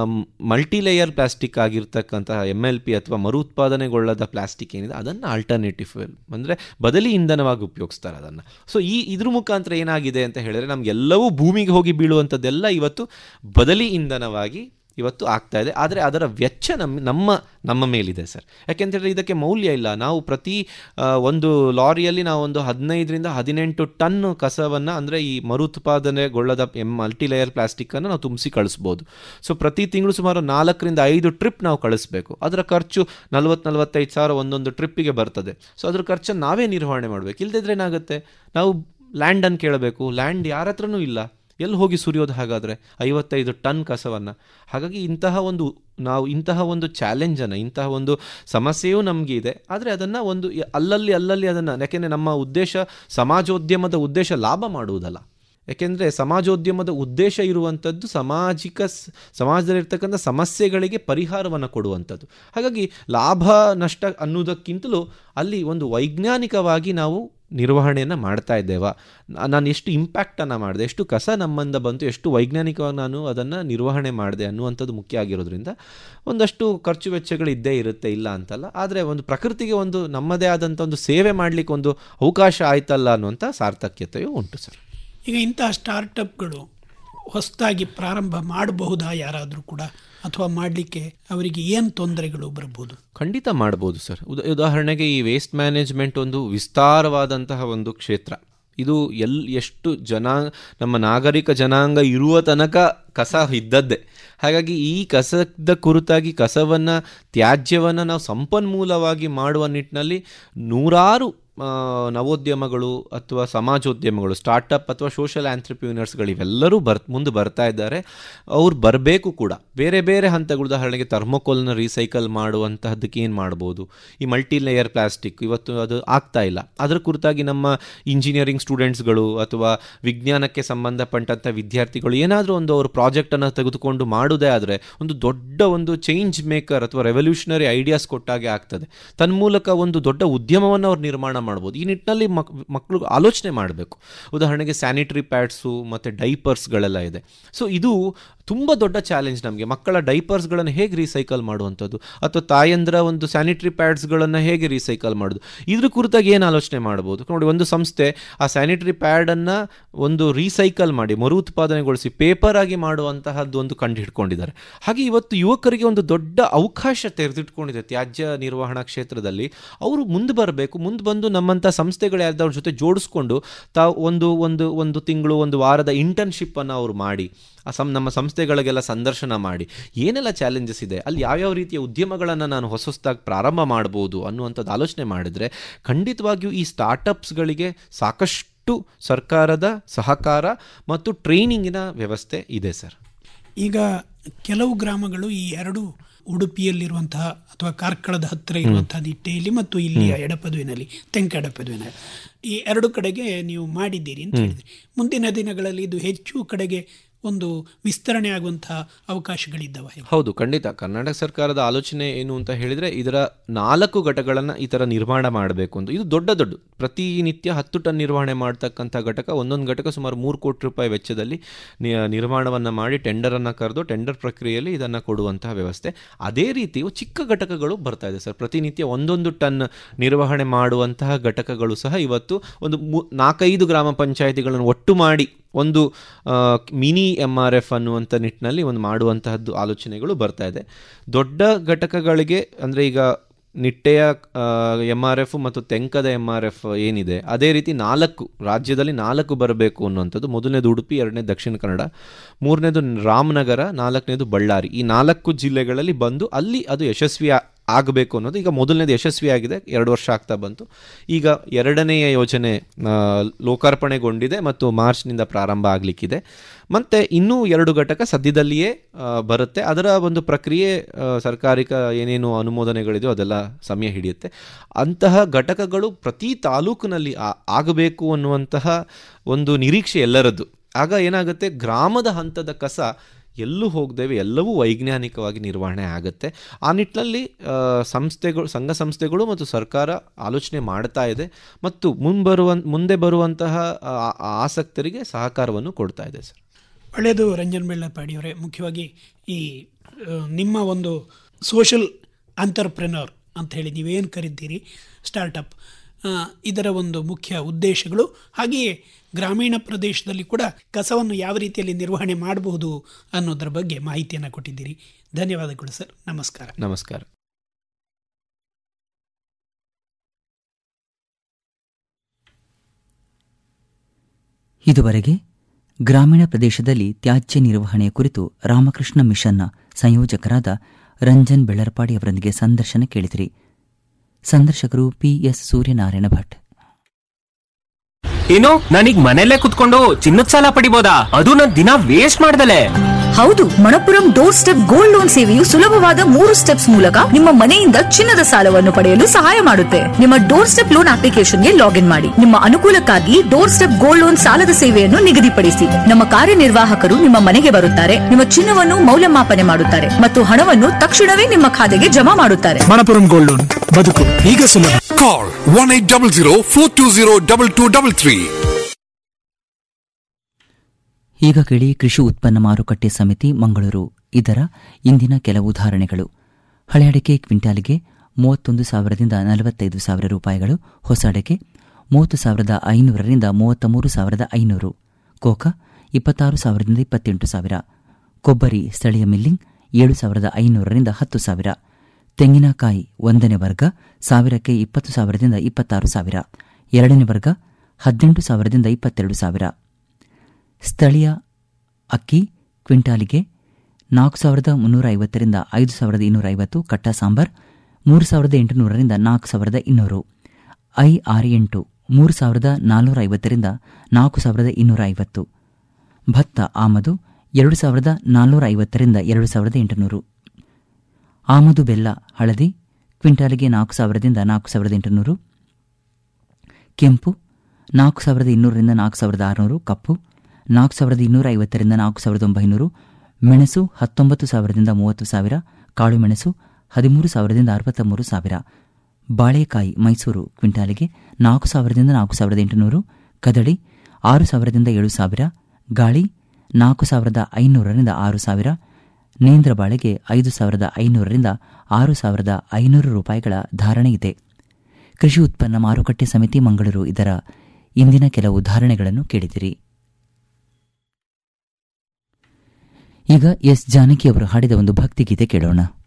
ಮಲ್ಟಿ ಲೇಯರ್ ಪ್ಲಾಸ್ಟಿಕ್ ಆಗಿರ್ತಕ್ಕಂತಹ ಎಮ್ ಎಲ್ ಪಿ ಅಥವಾ ಮರು ಉತ್ಪಾದನೆಗೊಳ್ಳದ ಪ್ಲಾಸ್ಟಿಕ್ ಏನಿದೆ ಅದನ್ನು ಆಲ್ಟರ್ನೇಟಿವ್ ಫ್ಯೂಯಲ್ ಅಂದರೆ ಬದಲಿ ಇಂಧನವಾಗಿ ಉಪಯೋಗಿಸ್ತಾರೆ ಅದನ್ನು ಸೊ ಈ ಇದ್ರ ಮುಖಾಂತರ ಏನಾಗಿದೆ ಅಂತ ಹೇಳಿದರೆ ನಮಗೆಲ್ಲವೂ ಭೂಮಿಗೆ ಹೋಗಿ ಬೀಳುವಂಥದ್ದೆಲ್ಲ ಇವತ್ತು ಬದಲಿ ಇಂಧನವಾಗಿ ಇವತ್ತು ಆಗ್ತಾ ಇದೆ ಆದರೆ ಅದರ ವೆಚ್ಚ ನಮ್ಮ ನಮ್ಮ ನಮ್ಮ ಮೇಲಿದೆ ಸರ್ ಯಾಕೆಂತೇಳಿದ್ರೆ ಇದಕ್ಕೆ ಮೌಲ್ಯ ಇಲ್ಲ ನಾವು ಪ್ರತಿ ಆ, ಒಂದು ಲಾರಿಯಲ್ಲಿ ನಾವು ಒಂದು ಹದಿನೈದರಿಂದ ಹದಿನೆಂಟು ಟನ್ ಕಸವನ್ನು ಅಂದರೆ ಈ ಮರುತ್ಪಾದನೆಗೊಳ್ಳದ ಎಮ್ ಮಲ್ಟಿಲೇಯರ್ ಪ್ಲಾಸ್ಟಿಕ್ಕನ್ನು ನಾವು ತುಂಬಿಸಿ ಕಳಿಸ್ಬೋದು ಸೊ ಪ್ರತಿ ತಿಂಗಳು ಸುಮಾರು ನಾಲ್ಕರಿಂದ ಐದು ಟ್ರಿಪ್ ನಾವು ಕಳಿಸ್ಬೇಕು ಅದರ ಖರ್ಚು ನಲ್ವತ್ತು ನಲ್ವತ್ತೈದು ಸಾವಿರ ಒಂದೊಂದು ಟ್ರಿಪ್ಪಿಗೆ ಬರ್ತದೆ ಸೊ ಅದ್ರ ಖರ್ಚನ್ನು ನಾವೇ ನಿರ್ವಹಣೆ ಮಾಡಬೇಕು ಇಲ್ಲದಿದ್ರೆ ಏನಾಗುತ್ತೆ ನಾವು ಲ್ಯಾಂಡನ್ನು ಕೇಳಬೇಕು ಲ್ಯಾಂಡ್ ಯಾರ ಹತ್ರನೂ ಇಲ್ಲ ಎಲ್ಲಿ ಹೋಗಿ ಸುರಿಯೋದು ಹಾಗಾದರೆ ಐವತ್ತೈದು ಟನ್ ಕಸವನ್ನು ಹಾಗಾಗಿ ಇಂತಹ ಒಂದು ನಾವು ಇಂತಹ ಒಂದು ಚಾಲೆಂಜನ್ನು ಇಂತಹ ಒಂದು ಸಮಸ್ಯೆಯೂ ನಮಗೆ ಇದೆ ಆದರೆ ಅದನ್ನು ಒಂದು ಯ- ಅಲ್ಲಲ್ಲಿ ಅಲ್ಲಲ್ಲಿ ಅದನ್ನು ಯಾಕೆಂದರೆ ನಮ್ಮ ಉದ್ದೇಶ ಸಮಾಜೋದ್ಯಮದ ಉದ್ದೇಶ ಲಾಭ ಮಾಡುವುದಲ್ಲ ಯಾಕೆಂದರೆ ಸಮಾಜೋದ್ಯಮದ ಉದ್ದೇಶ ಇರುವಂಥದ್ದು ಸಾಮಾಜಿಕ ಸ್- ಸಮಾಜದಲ್ಲಿರ್ತಕ್ಕಂಥ ಸಮಸ್ಯೆಗಳಿಗೆ ಪರಿಹಾರವನ್ನು ಕೊಡುವಂಥದ್ದು ಹಾಗಾಗಿ ಲಾಭ ನಷ್ಟ ಅನ್ನೋದಕ್ಕಿಂತಲೂ ಅಲ್ಲಿ ಒಂದು ವೈಜ್ಞಾನಿಕವಾಗಿ ನಾವು ನಿರ್ವಹಣೆಯನ್ನು ಮಾಡ್ತಾ ಇದ್ದೇವಾ ನಾ- ನಾನು ಎಷ್ಟು ಇಂಪ್ಯಾಕ್ಟನ್ನು ಮಾಡಿದೆ ಎಷ್ಟು ಕಸ ನಮ್ಮಿಂದ ಬಂತು ಎಷ್ಟು ವೈಜ್ಞಾನಿಕವಾಗಿ ನಾನು ಅದನ್ನು ನಿರ್ವಹಣೆ ಮಾಡಿದೆ ಅನ್ನುವಂಥದ್ದು ಮುಖ್ಯ ಆಗಿರೋದ್ರಿಂದ ಒಂದಷ್ಟು ಖರ್ಚು ವೆಚ್ಚಗಳು ಇದ್ದೇ ಇರುತ್ತೆ ಇಲ್ಲ ಅಂತಲ್ಲ ಆದರೆ ಒಂದು ಪ್ರಕೃತಿಗೆ ಒಂದು ನಮ್ಮದೇ ಆದಂಥ ಒಂದು ಸೇವೆ ಮಾಡಲಿಕ್ಕೆ ಒಂದು ಅವಕಾಶ ಆಯ್ತಲ್ಲ ಅನ್ನುವಂಥ ಸಾರ್ಥಕ್ಯತೆಯೂ ಉಂಟು ಸರ್ ಈಗ ಇಂತಹ ಸ್ಟಾರ್ಟಪ್ಗಳು ಹೊಸದಾಗಿ ಪ್ರಾರಂಭ ಮಾಡಬಹುದಾ ಯಾರಾದರೂ ಕೂಡ ಅಥವಾ ಮಾಡಲಿಕ್ಕೆ ಅವರಿಗೆ ಏನು ತೊಂದರೆಗಳು ಬರಬಹುದು ಖಂಡಿತ ಮಾಡ್ಬೋದು ಸರ್ ಉದಾ ಉದಾಹರಣೆಗೆ ಈ ವೇಸ್ಟ್ ಮ್ಯಾನೇಜ್ಮೆಂಟ್ ಒಂದು ವಿಸ್ತಾರವಾದಂತಹ ಒಂದು ಕ್ಷೇತ್ರ ಇದು ಎಲ್ ಎಷ್ಟು ಜನ ನಮ್ಮ ನಾಗರಿಕ ಜನಾಂಗ ಇರುವ ತನಕ ಕಸ ಇದ್ದದ್ದೇ ಹಾಗಾಗಿ ಈ ಕಸದ ಕುರಿತಾಗಿ ಕಸವನ್ನು ತ್ಯಾಜ್ಯವನ್ನು ನಾವು ಸಂಪನ್ಮೂಲವಾಗಿ ಮಾಡುವ ನಿಟ್ಟಿನಲ್ಲಿ ನೂರಾರು ಆ, ನವೋದ್ಯಮಗಳು ಅಥವಾ ಸಮಾಜೋದ್ಯಮಗಳು ಸ್ಟಾರ್ಟಪ್ ಅಥವಾ ಸೋಷಲ್ ಆಂಟ್ರಪ್ಯೂನರ್ಸ್ಗಳು ಇವೆಲ್ಲರೂ ಬರ್ ಮುಂದೆ ಬರ್ತಾ ಇದ್ದಾರೆ ಅವ್ರು ಬರಬೇಕು ಕೂಡ ಬೇರೆ ಬೇರೆ ಹಂತಗಳು ಉದಾಹರಣೆಗೆ ಥರ್ಮೋಕೋಲ್ನ ರೀಸೈಕಲ್ ಮಾಡುವಂತಹದ್ದಕ್ಕೆ ಏನು ಮಾಡ್ಬೋದು ಈ ಮಲ್ಟಿ ಲೇಯರ್ ಪ್ಲಾಸ್ಟಿಕ್ ಇವತ್ತು ಅದು ಆಗ್ತಾ ಇಲ್ಲ ಅದರ ಕುರಿತಾಗಿ ನಮ್ಮ ಇಂಜಿನಿಯರಿಂಗ್ ಸ್ಟೂಡೆಂಟ್ಸ್ಗಳು ಅಥವಾ ವಿಜ್ಞಾನಕ್ಕೆ ಸಂಬಂಧಪಟ್ಟಂಥ ವಿದ್ಯಾರ್ಥಿಗಳು ಏನಾದರೂ ಒಂದು ಅವರು ಪ್ರಾಜೆಕ್ಟನ್ನು ತೆಗೆದುಕೊಂಡು ಮಾಡೋದೇ ಆದರೆ ಒಂದು ದೊಡ್ಡ ಒಂದು ಚೇಂಜ್ ಮೇಕರ್ ಅಥವಾ ರೆವಲ್ಯೂಷನರಿ ಐಡಿಯಾಸ್ ಕೊಟ್ಟಾಗೆ ಆಗ್ತದೆ ತನ್ಮೂಲಕ ಒಂದು ದೊಡ್ಡ ಉದ್ಯಮವನ್ನು ಅವ್ರು ನಿರ್ಮಾಣ ಮಾಡ್ಬೋದು ಈ ನಿಟ್ಟಿನಲ್ಲಿ ಮಕ್ ಮಕ್ಕಳು ಆಲೋಚನೆ ಮಾಡಬೇಕು ಉದಾಹರಣೆಗೆ ಸ್ಯಾನಿಟರಿ ಪ್ಯಾಡ್ಸು ಮತ್ತು ಡೈಪರ್ಸ್ಗಳೆಲ್ಲ ಇದೆ ಸೊ ಇದು ತುಂಬ ದೊಡ್ಡ ಚಾಲೆಂಜ್ ನಮಗೆ ಮಕ್ಕಳ ಡೈಪರ್ಸ್ಗಳನ್ನು ಹೇಗೆ ರೀಸೈಕಲ್ ಮಾಡುವಂಥದ್ದು ಅಥವಾ ತಾಯಂದ್ರ ಒಂದು ಸ್ಯಾನಿಟರಿ ಪ್ಯಾಡ್ಸ್ಗಳನ್ನು ಹೇಗೆ ರೀಸೈಕಲ್ ಮಾಡೋದು ಇದ್ರ ಕುರಿತಾಗಿ ಏನು ಆಲೋಚನೆ ಮಾಡ್ಬೋದು ನೋಡಿ ಒಂದು ಸಂಸ್ಥೆ ಆ ಸ್ಯಾನಿಟರಿ ಪ್ಯಾಡನ್ನು ಒಂದು ರೀಸೈಕಲ್ ಮಾಡಿ ಮರು ಉತ್ಪಾದನೆಗೊಳಿಸಿ ಪೇಪರ್ ಆಗಿ ಮಾಡುವಂತಹದ್ದು ಒಂದು ಕಂಡು ಹಿಡ್ಕೊಂಡಿದ್ದಾರೆ ಹಾಗೆ ಇವತ್ತು ಯುವಕರಿಗೆ ಒಂದು ದೊಡ್ಡ ಅವಕಾಶ ತೆರೆದಿಟ್ಕೊಂಡಿದೆ ತ್ಯಾಜ್ಯ ನಿರ್ವಹಣಾ ಕ್ಷೇತ್ರದಲ್ಲಿ ಅವರು ಮುಂದೆ ಬರಬೇಕು ಮುಂದೆ ಬಂದು ನಮ್ಮಂಥ ಸಂಸ್ಥೆಗಳು ಯಾರ್ದವ್ರ ಜೊತೆ ಜೋಡಿಸ್ಕೊಂಡು ತಾವು ಒಂದು ಒಂದು ಒಂದು ತಿಂಗಳು ಒಂದು ವಾರದ ಇಂಟರ್ನ್ಶಿಪ್ಪನ್ನು ಅವರು ಮಾಡಿ ಆ ಸಂ ನಮ್ಮ ಸಂಸ್ಥೆಗಳಿಗೆಲ್ಲ ಸಂದರ್ಶನ ಮಾಡಿ ಏನೆಲ್ಲ ಚಾಲೆಂಜಸ್ ಇದೆ ಅಲ್ಲಿ ಯಾವ್ಯಾವ ರೀತಿಯ ಉದ್ಯಮಗಳನ್ನು ನಾನು ಹೊಸ ಹೊಸದಾಗಿ ಪ್ರಾರಂಭ ಮಾಡ್ಬೋದು ಅನ್ನುವಂಥದ್ದು ಆಲೋಚನೆ ಮಾಡಿದರೆ ಖಂಡಿತವಾಗಿಯೂ ಈ ಸ್ಟಾರ್ಟಪ್ಸ್ಗಳಿಗೆ ಸಾಕಷ್ಟು ಸರ್ಕಾರದ ಸಹಕಾರ ಮತ್ತು ಟ್ರೈನಿಂಗಿನ ವ್ಯವಸ್ಥೆ ಇದೆ ಸರ್ ಈಗ ಕೆಲವು ಗ್ರಾಮಗಳು ಈ ಎರಡು ಉಡುಪಿಯಲ್ಲಿರುವಂತಹ ಅಥವಾ ಕಾರ್ಕಳದ ಹತ್ತಿರ ಇರುವಂತಹ ನಿಟ್ಟೆಯಲ್ಲಿ ಮತ್ತು ಇಲ್ಲಿಯ ಎಡಪದುವಿನಲ್ಲಿ ತೆಂಕ ಎಡಪದುವಿನಲ್ಲಿ ಈ ಎರಡು ಕಡೆಗೆ ನೀವು ಮಾಡಿದ್ದೀರಿ ಅಂತ ಹೇಳಿದ್ರಿ ಮುಂದಿನ ದಿನಗಳಲ್ಲಿ ಇದು ಹೆಚ್ಚು ಕಡೆಗೆ ಒಂದು ವಿಸ್ತರಣೆ ಆಗುವಂತಹ ಅವಕಾಶಗಳಿದ್ದಾವೆ ಹೌದು ಖಂಡಿತ ಕರ್ನಾಟಕ ಸರ್ಕಾರದ ಆಲೋಚನೆ ಏನು ಅಂತ ಹೇಳಿದ್ರೆ ಇದರ ನಾಲ್ಕು ಘಟಕಗಳನ್ನು ಈ ಥರ ನಿರ್ಮಾಣ ಮಾಡಬೇಕು ಅಂತ ಇದು ದೊಡ್ಡ ದೊಡ್ಡ ಪ್ರತಿನಿತ್ಯ ಹತ್ತು ಟನ್ ನಿರ್ವಹಣೆ ಮಾಡ್ತಕ್ಕಂಥ ಘಟಕ ಒಂದೊಂದು ಘಟಕ ಸುಮಾರು ಮೂರು ಕೋಟಿ ರೂಪಾಯಿ ವೆಚ್ಚದಲ್ಲಿ ನಿ- ನಿರ್ಮಾಣವನ್ನು ಮಾಡಿ ಟೆಂಡರನ್ನು ಕರೆದು ಟೆಂಡರ್ ಪ್ರಕ್ರಿಯೆಯಲ್ಲಿ ಇದನ್ನು ಕೊಡುವಂತಹ ವ್ಯವಸ್ಥೆ ಅದೇ ರೀತಿ ಚಿಕ್ಕ ಘಟಕಗಳು ಬರ್ತಾ ಇದೆ ಸರ್ ಪ್ರತಿನಿತ್ಯ ಒಂದೊಂದು ಟನ್ ನಿರ್ವಹಣೆ ಮಾಡುವಂತಹ ಘಟಕಗಳು ಸಹ ಇವತ್ತು ಒಂದು ಮು ನಾಲ್ಕೈದು ಗ್ರಾಮ ಪಂಚಾಯಿತಿಗಳನ್ನು ಒಟ್ಟು ಮಾಡಿ ಒಂದು ಆ, ಮಿನಿ ಎಮ್ ಆರ್ ಎಫ್ ಅನ್ನುವಂಥ ನಿಟ್ಟಿನಲ್ಲಿ ಒಂದು ಮಾಡುವಂತಹದ್ದು ಆಲೋಚನೆಗಳು ಬರ್ತಾ ಇದೆ ದೊಡ್ಡ ಘಟಕಗಳಿಗೆ ಅಂದರೆ ಈಗ ನಿಟ್ಟೆಯ ಎಮ್ ಆರ್ ಎಫ್ ಮತ್ತು ತೆಂಕದ ಎಮ್ ಆರ್ ಎಫ್ ಏನಿದೆ ಅದೇ ರೀತಿ ನಾಲ್ಕು ರಾಜ್ಯದಲ್ಲಿ ನಾಲ್ಕು ಬರಬೇಕು ಅನ್ನುವಂಥದ್ದು ಮೊದಲನೇದು ಉಡುಪಿ ಎರಡನೇದು ದಕ್ಷಿಣ ಕನ್ನಡ ಮೂರನೇದು ರಾಮನಗರ ನಾಲ್ಕನೇದು ಬಳ್ಳಾರಿ ಈ ನಾಲ್ಕು ಜಿಲ್ಲೆಗಳಲ್ಲಿ ಬಂದು ಅಲ್ಲಿ ಅದು ಯಶಸ್ವಿ ಆ- ಆಗಬೇಕು ಅನ್ನೋದು ಈಗ ಮೊದಲನೇದು ಯಶಸ್ವಿಯಾಗಿದೆ ಎರಡು ವರ್ಷ ಆಗ್ತಾ ಬಂತು ಈಗ ಎರಡನೆಯ ಯೋಜನೆ ಆ, ಲೋಕಾರ್ಪಣೆಗೊಂಡಿದೆ ಮತ್ತು ಮಾರ್ಚ್ನಿಂದ ಪ್ರಾರಂಭ ಆಗಲಿಕ್ಕಿದೆ ಮತ್ತು ಇನ್ನೂ ಎರಡು ಘಟಕ ಸದ್ಯದಲ್ಲಿಯೇ ಆ, ಬರುತ್ತೆ ಅದರ ಒಂದು ಪ್ರಕ್ರಿಯೆ ಆ, ಸರ್ಕಾರಿಕ ಏನೇನು ಅನುಮೋದನೆಗಳಿದೆಯೋ ಅದೆಲ್ಲ ಸಮಯ ಹಿಡಿಯುತ್ತೆ ಅಂತಹ ಘಟಕಗಳು ಪ್ರತಿ ತಾಲೂಕಿನಲ್ಲಿ ಆ- ಆಗಬೇಕು ಅನ್ನುವಂತಹ ಒಂದು ನಿರೀಕ್ಷೆ ಎಲ್ಲರದ್ದು ಆಗ ಏನಾಗುತ್ತೆ ಗ್ರಾಮದ ಹಂತದ ಕಸ ಎಲ್ಲೂ ಹೋಗದೇವೆ ಎಲ್ಲವೂ ವೈಜ್ಞಾನಿಕವಾಗಿ ನಿರ್ವಹಣೆ ಆಗುತ್ತೆ ಆ ನಿಟ್ಟಿನಲ್ಲಿ ಆ, ಸಂಸ್ಥೆಗಳು ಸಂಘ ಸಂಸ್ಥೆಗಳು ಮತ್ತು ಸರ್ಕಾರ ಆಲೋಚನೆ ಮಾಡ್ತಾ ಇದೆ ಮತ್ತು ಮುಂಬರುವ ಮುಂದೆ ಬರುವಂತಹ ಆ, ಆ ಆಸಕ್ತರಿಗೆ ಸಹಕಾರವನ್ನು ಕೊಡ್ತಾ ಇದೆ ಸರ್ ಒಳ್ಳೆಯದು ರಂಜನ್ ಬೆಳ್ಳಪಾಡಿಯವರೇ ಮುಖ್ಯವಾಗಿ ಈ ಆ, ನಿಮ್ಮ ಒಂದು ಸೋಷಲ್ ಅಂಟರ್ಪ್ರೆನರ್ ಅಂತ ಹೇಳಿ ನೀವೇನು ಕರಿದ್ದೀರಿ ಸ್ಟಾರ್ಟಪ್ ಆ, ಇದರ ಒಂದು ಮುಖ್ಯ ಉದ್ದೇಶಗಳು ಹಾಗೆಯೇ ಗ್ರಾಮೀಣ ಪ್ರದೇಶದಲ್ಲಿ ಕೂಡ ಕಸವನ್ನು ಯಾವ ರೀತಿಯಲ್ಲಿ ನಿರ್ವಹಣೆ ಮಾಡಬಹುದು ಅನ್ನೋದರ ಬಗ್ಗೆ ಮಾಹಿತಿಯನ್ನು ಕೊಟ್ಟಿದ್ದೀರಿ ಧನ್ಯವಾದಗಳು ಸರ್ ನಮಸ್ಕಾರ ನಮಸ್ಕಾರ ಇದುವರೆಗೆ ಗ್ರಾಮೀಣ ಪ್ರದೇಶದಲ್ಲಿ ತ್ಯಾಜ್ಯ ನಿರ್ವಹಣೆ ಕುರಿತು ರಾಮಕೃಷ್ಣ ಮಿಷನ್ನ ಸಂಯೋಜಕರಾದ ರಂಜನ್ ಬೆಳ್ಳರ್ಪಾಡಿ ಅವರೊಂದಿಗೆ ಸಂದರ್ಶನ ಕೇಳಿದಿರಿ ಸಂದರ್ಶಕರು ಪಿಎಸ್ ಸೂರ್ಯನಾರಾಯಣ ಭಟ್ ಏನು ನಾನೀಗ ಮನೆಯಲ್ಲೇ ಕುತ್ಕೊಂಡು ಚಿನ್ನದ ಸಾಲ ಪಡಿಬೋದಾ ಅದು ನನ್ ದಿನ ವೇಸ್ಟ್ ಮಾಡ್ದಲೆ ಹೌದು Manappuram doorstep gold loan ಸೇವೆಯು ಸುಲಭವಾದ ಮೂರು ಸ್ಟೆಪ್ಸ್ ಮೂಲಕ ನಿಮ್ಮ ಮನೆಯಿಂದ ಚಿನ್ನದ ಸಾಲವನ್ನು ಪಡೆಯಲು ಸಹಾಯ ಮಾಡುತ್ತೆ ನಿಮ್ಮ ಡೋರ್ ಸ್ಟೆಪ್ ಲೋನ್ ಅಪ್ಲಿಕೇಶನ್ಗೆ ಲಾಗಿನ್ ಮಾಡಿ ನಿಮ್ಮ ಅನುಕೂಲಕ್ಕಾಗಿ ಡೋರ್ ಸ್ಟೆಪ್ ಗೋಲ್ಡ್ ಲೋನ್ ಸಾಲದ ಸೇವೆಯನ್ನು ನಿಗದಿಪಡಿಸಿ ನಮ್ಮ ಕಾರ್ಯನಿರ್ವಾಹಕರು ನಿಮ್ಮ ಮನೆಗೆ ಬರುತ್ತಾರೆ ನಿಮ್ಮ ಚಿನ್ನವನ್ನು ಮೌಲ್ಯಮಾಪನೆ ಮಾಡುತ್ತಾರೆ ಮತ್ತು ಹಣವನ್ನು ತಕ್ಷಣವೇ ನಿಮ್ಮ ಖಾತೆಗೆ ಜಮಾ ಮಾಡುತ್ತಾರೆ ಮಣಪುರಂ ಗೋಲ್ಡ್ ಲೋನ್ ಬದುಕು ಈಗ ಸುಲಭ call one eight double zero four two zero double two double three ಈಗ ಕೇಳಿ ಕೃಷಿ ಉತ್ಪನ್ನ ಮಾರುಕಟ್ಟೆ ಸಮಿತಿ ಮಂಗಳೂರು ಇದರ ಇಂದಿನ ಕೆಲವು ಉದಾಹರಣೆಗಳು ಹಳೆ ಅಡಿಕೆ ಕ್ವಿಂಟಾಲಿಗೆ ಮೂವತ್ತೊಂದು ಸಾವಿರದಿಂದ ನಲವತ್ತೈದು ಸಾವಿರ ರೂಪಾಯಿಗಳು ಹೊಸ ಅಡಿಕೆ ಮೂವತ್ತು ಸಾವಿರದ ಐನೂರರಿಂದ ಮೂವತ್ತ ಮೂರು ಸಾವಿರದ ಐನೂರು ಕೋಕಾ ಇಪ್ಪತ್ತಾರು ಸಾವಿರದಿಂದ ಇಪ್ಪತ್ತೆಂಟು ಸಾವಿರ ಕೊಬ್ಬರಿ ಸ್ಥಳೀಯ ಮಿಲ್ಲಿಂಗ್ ಏಳು ಸಾವಿರದ ಐನೂರರಿಂದ ಹತ್ತು ಸಾವಿರ ತೆಂಗಿನಕಾಯಿ ಒಂದನೇ ವರ್ಗ ಸಾವಿರಕ್ಕೆ ಇಪ್ಪತ್ತು ಸಾವಿರದಿಂದ ಇಪ್ಪತ್ತಾರು ಸಾವಿರ ಎರಡನೇ ವರ್ಗ ಹದಿನೆಂಟು ಸಾವಿರದಿಂದ ಇಪ್ಪತ್ತೆರಡು ಸಾವಿರ ಸ್ಥಳೀಯ ಅಕ್ಕಿ ಕ್ವಿಂಟಾಲಿಗೆ ನಾಲ್ಕು ಸಾವಿರದ ಮುನ್ನೂರ ಐವತ್ತರಿಂದ ಐದು ಸಾವಿರದ ಇನ್ನೂರ ಐವತ್ತು ಕಟ್ಟ ಸಾಂಬಾರ್ ಮೂರು ಸಾವಿರದ ಎಂಟುನೂರರಿಂದ ನಾಲ್ಕು ಸಾವಿರದ ಇನ್ನೂರು ಐ ಆರ್ ಎಂಟು ಮೂರು ಸಾವಿರದ ನಾನ್ನೂರ ಐವತ್ತರಿಂದ ನಾಲ್ಕು ಸಾವಿರದ ಇನ್ನೂರ ಐವತ್ತು ಭತ್ತ ಆಮದು ಎರಡು ಸಾವಿರದ ನಾನ್ನೂರ ಐವತ್ತರಿಂದ ಎರಡು ಸಾವಿರದ ಎಂಟುನೂರು ಆಮದು ಬೆಲ್ಲ ಹಳದಿ ಕ್ವಿಂಟಾಲಿಗೆ ನಾಲ್ಕು ಸಾವಿರದಿಂದ ನಾಲ್ಕು ಸಾವಿರದ ಎಂಟುನೂರು ಕೆಂಪು ನಾಲ್ಕು ಸಾವಿರದ ಇನ್ನೂರರಿಂದ ನಾಲ್ಕು ಸಾವಿರದ ಆರುನೂರು ಕಪ್ಪು ನಾಲ್ಕು ಸಾವಿರದ ಇನ್ನೂರ ಐವತ್ತರಿಂದ ನಾಲ್ಕು ಸಾವಿರದ ಒಂಬೈನೂರು ಮೆಣಸು ಹತ್ತೊಂಬತ್ತು ಸಾವಿರದಿಂದ ಮೂವತ್ತು ಸಾವಿರ ಕಾಳು ಮೆಣಸು ಹದಿಮೂರು ಸಾವಿರದಿಂದ ಅರವತ್ತ ಮೂರು ಸಾವಿರ ಬಾಳೆಕಾಯಿ ಮೈಸೂರು ಕ್ವಿಂಟಾಲಿಗೆ ನಾಲ್ಕು ಸಾವಿರದಿಂದ ನಾಲ್ಕು ಸಾವಿರದ ಎಂಟುನೂರು ಕದಳಿ ಆರು ಸಾವಿರದಿಂದ ಏಳು ಸಾವಿರ ಗಾಳಿ ನಾಲ್ಕು ಸಾವಿರದ ಐನೂರರಿಂದ ಆರು ಸಾವಿರ ನೇಂದ್ರ ಬಾಳೆಗೆ ಐದು ಸಾವಿರದ ಐನೂರರಿಂದ ಆರು ಸಾವಿರದ ಐನೂರು ರೂಪಾಯಿಗಳ ಧಾರಣೆ ಇದೆ ಕೃಷಿ ಉತ್ಪನ್ನ ಮಾರುಕಟ್ಟೆ ಸಮಿತಿ ಮಂಗಳೂರು ಇದರ ಇಂದಿನ ಕೆಲವು ಉದಾಹರಣೆಗಳನ್ನು ಕೇಳಿದಿರಿ ಈಗ ಎಸ್ ಜಾನಕಿ ಅವರು ಹಾಡಿದ ಒಂದು ಭಕ್ತಿಗೀತೆ ಕೇಳೋಣ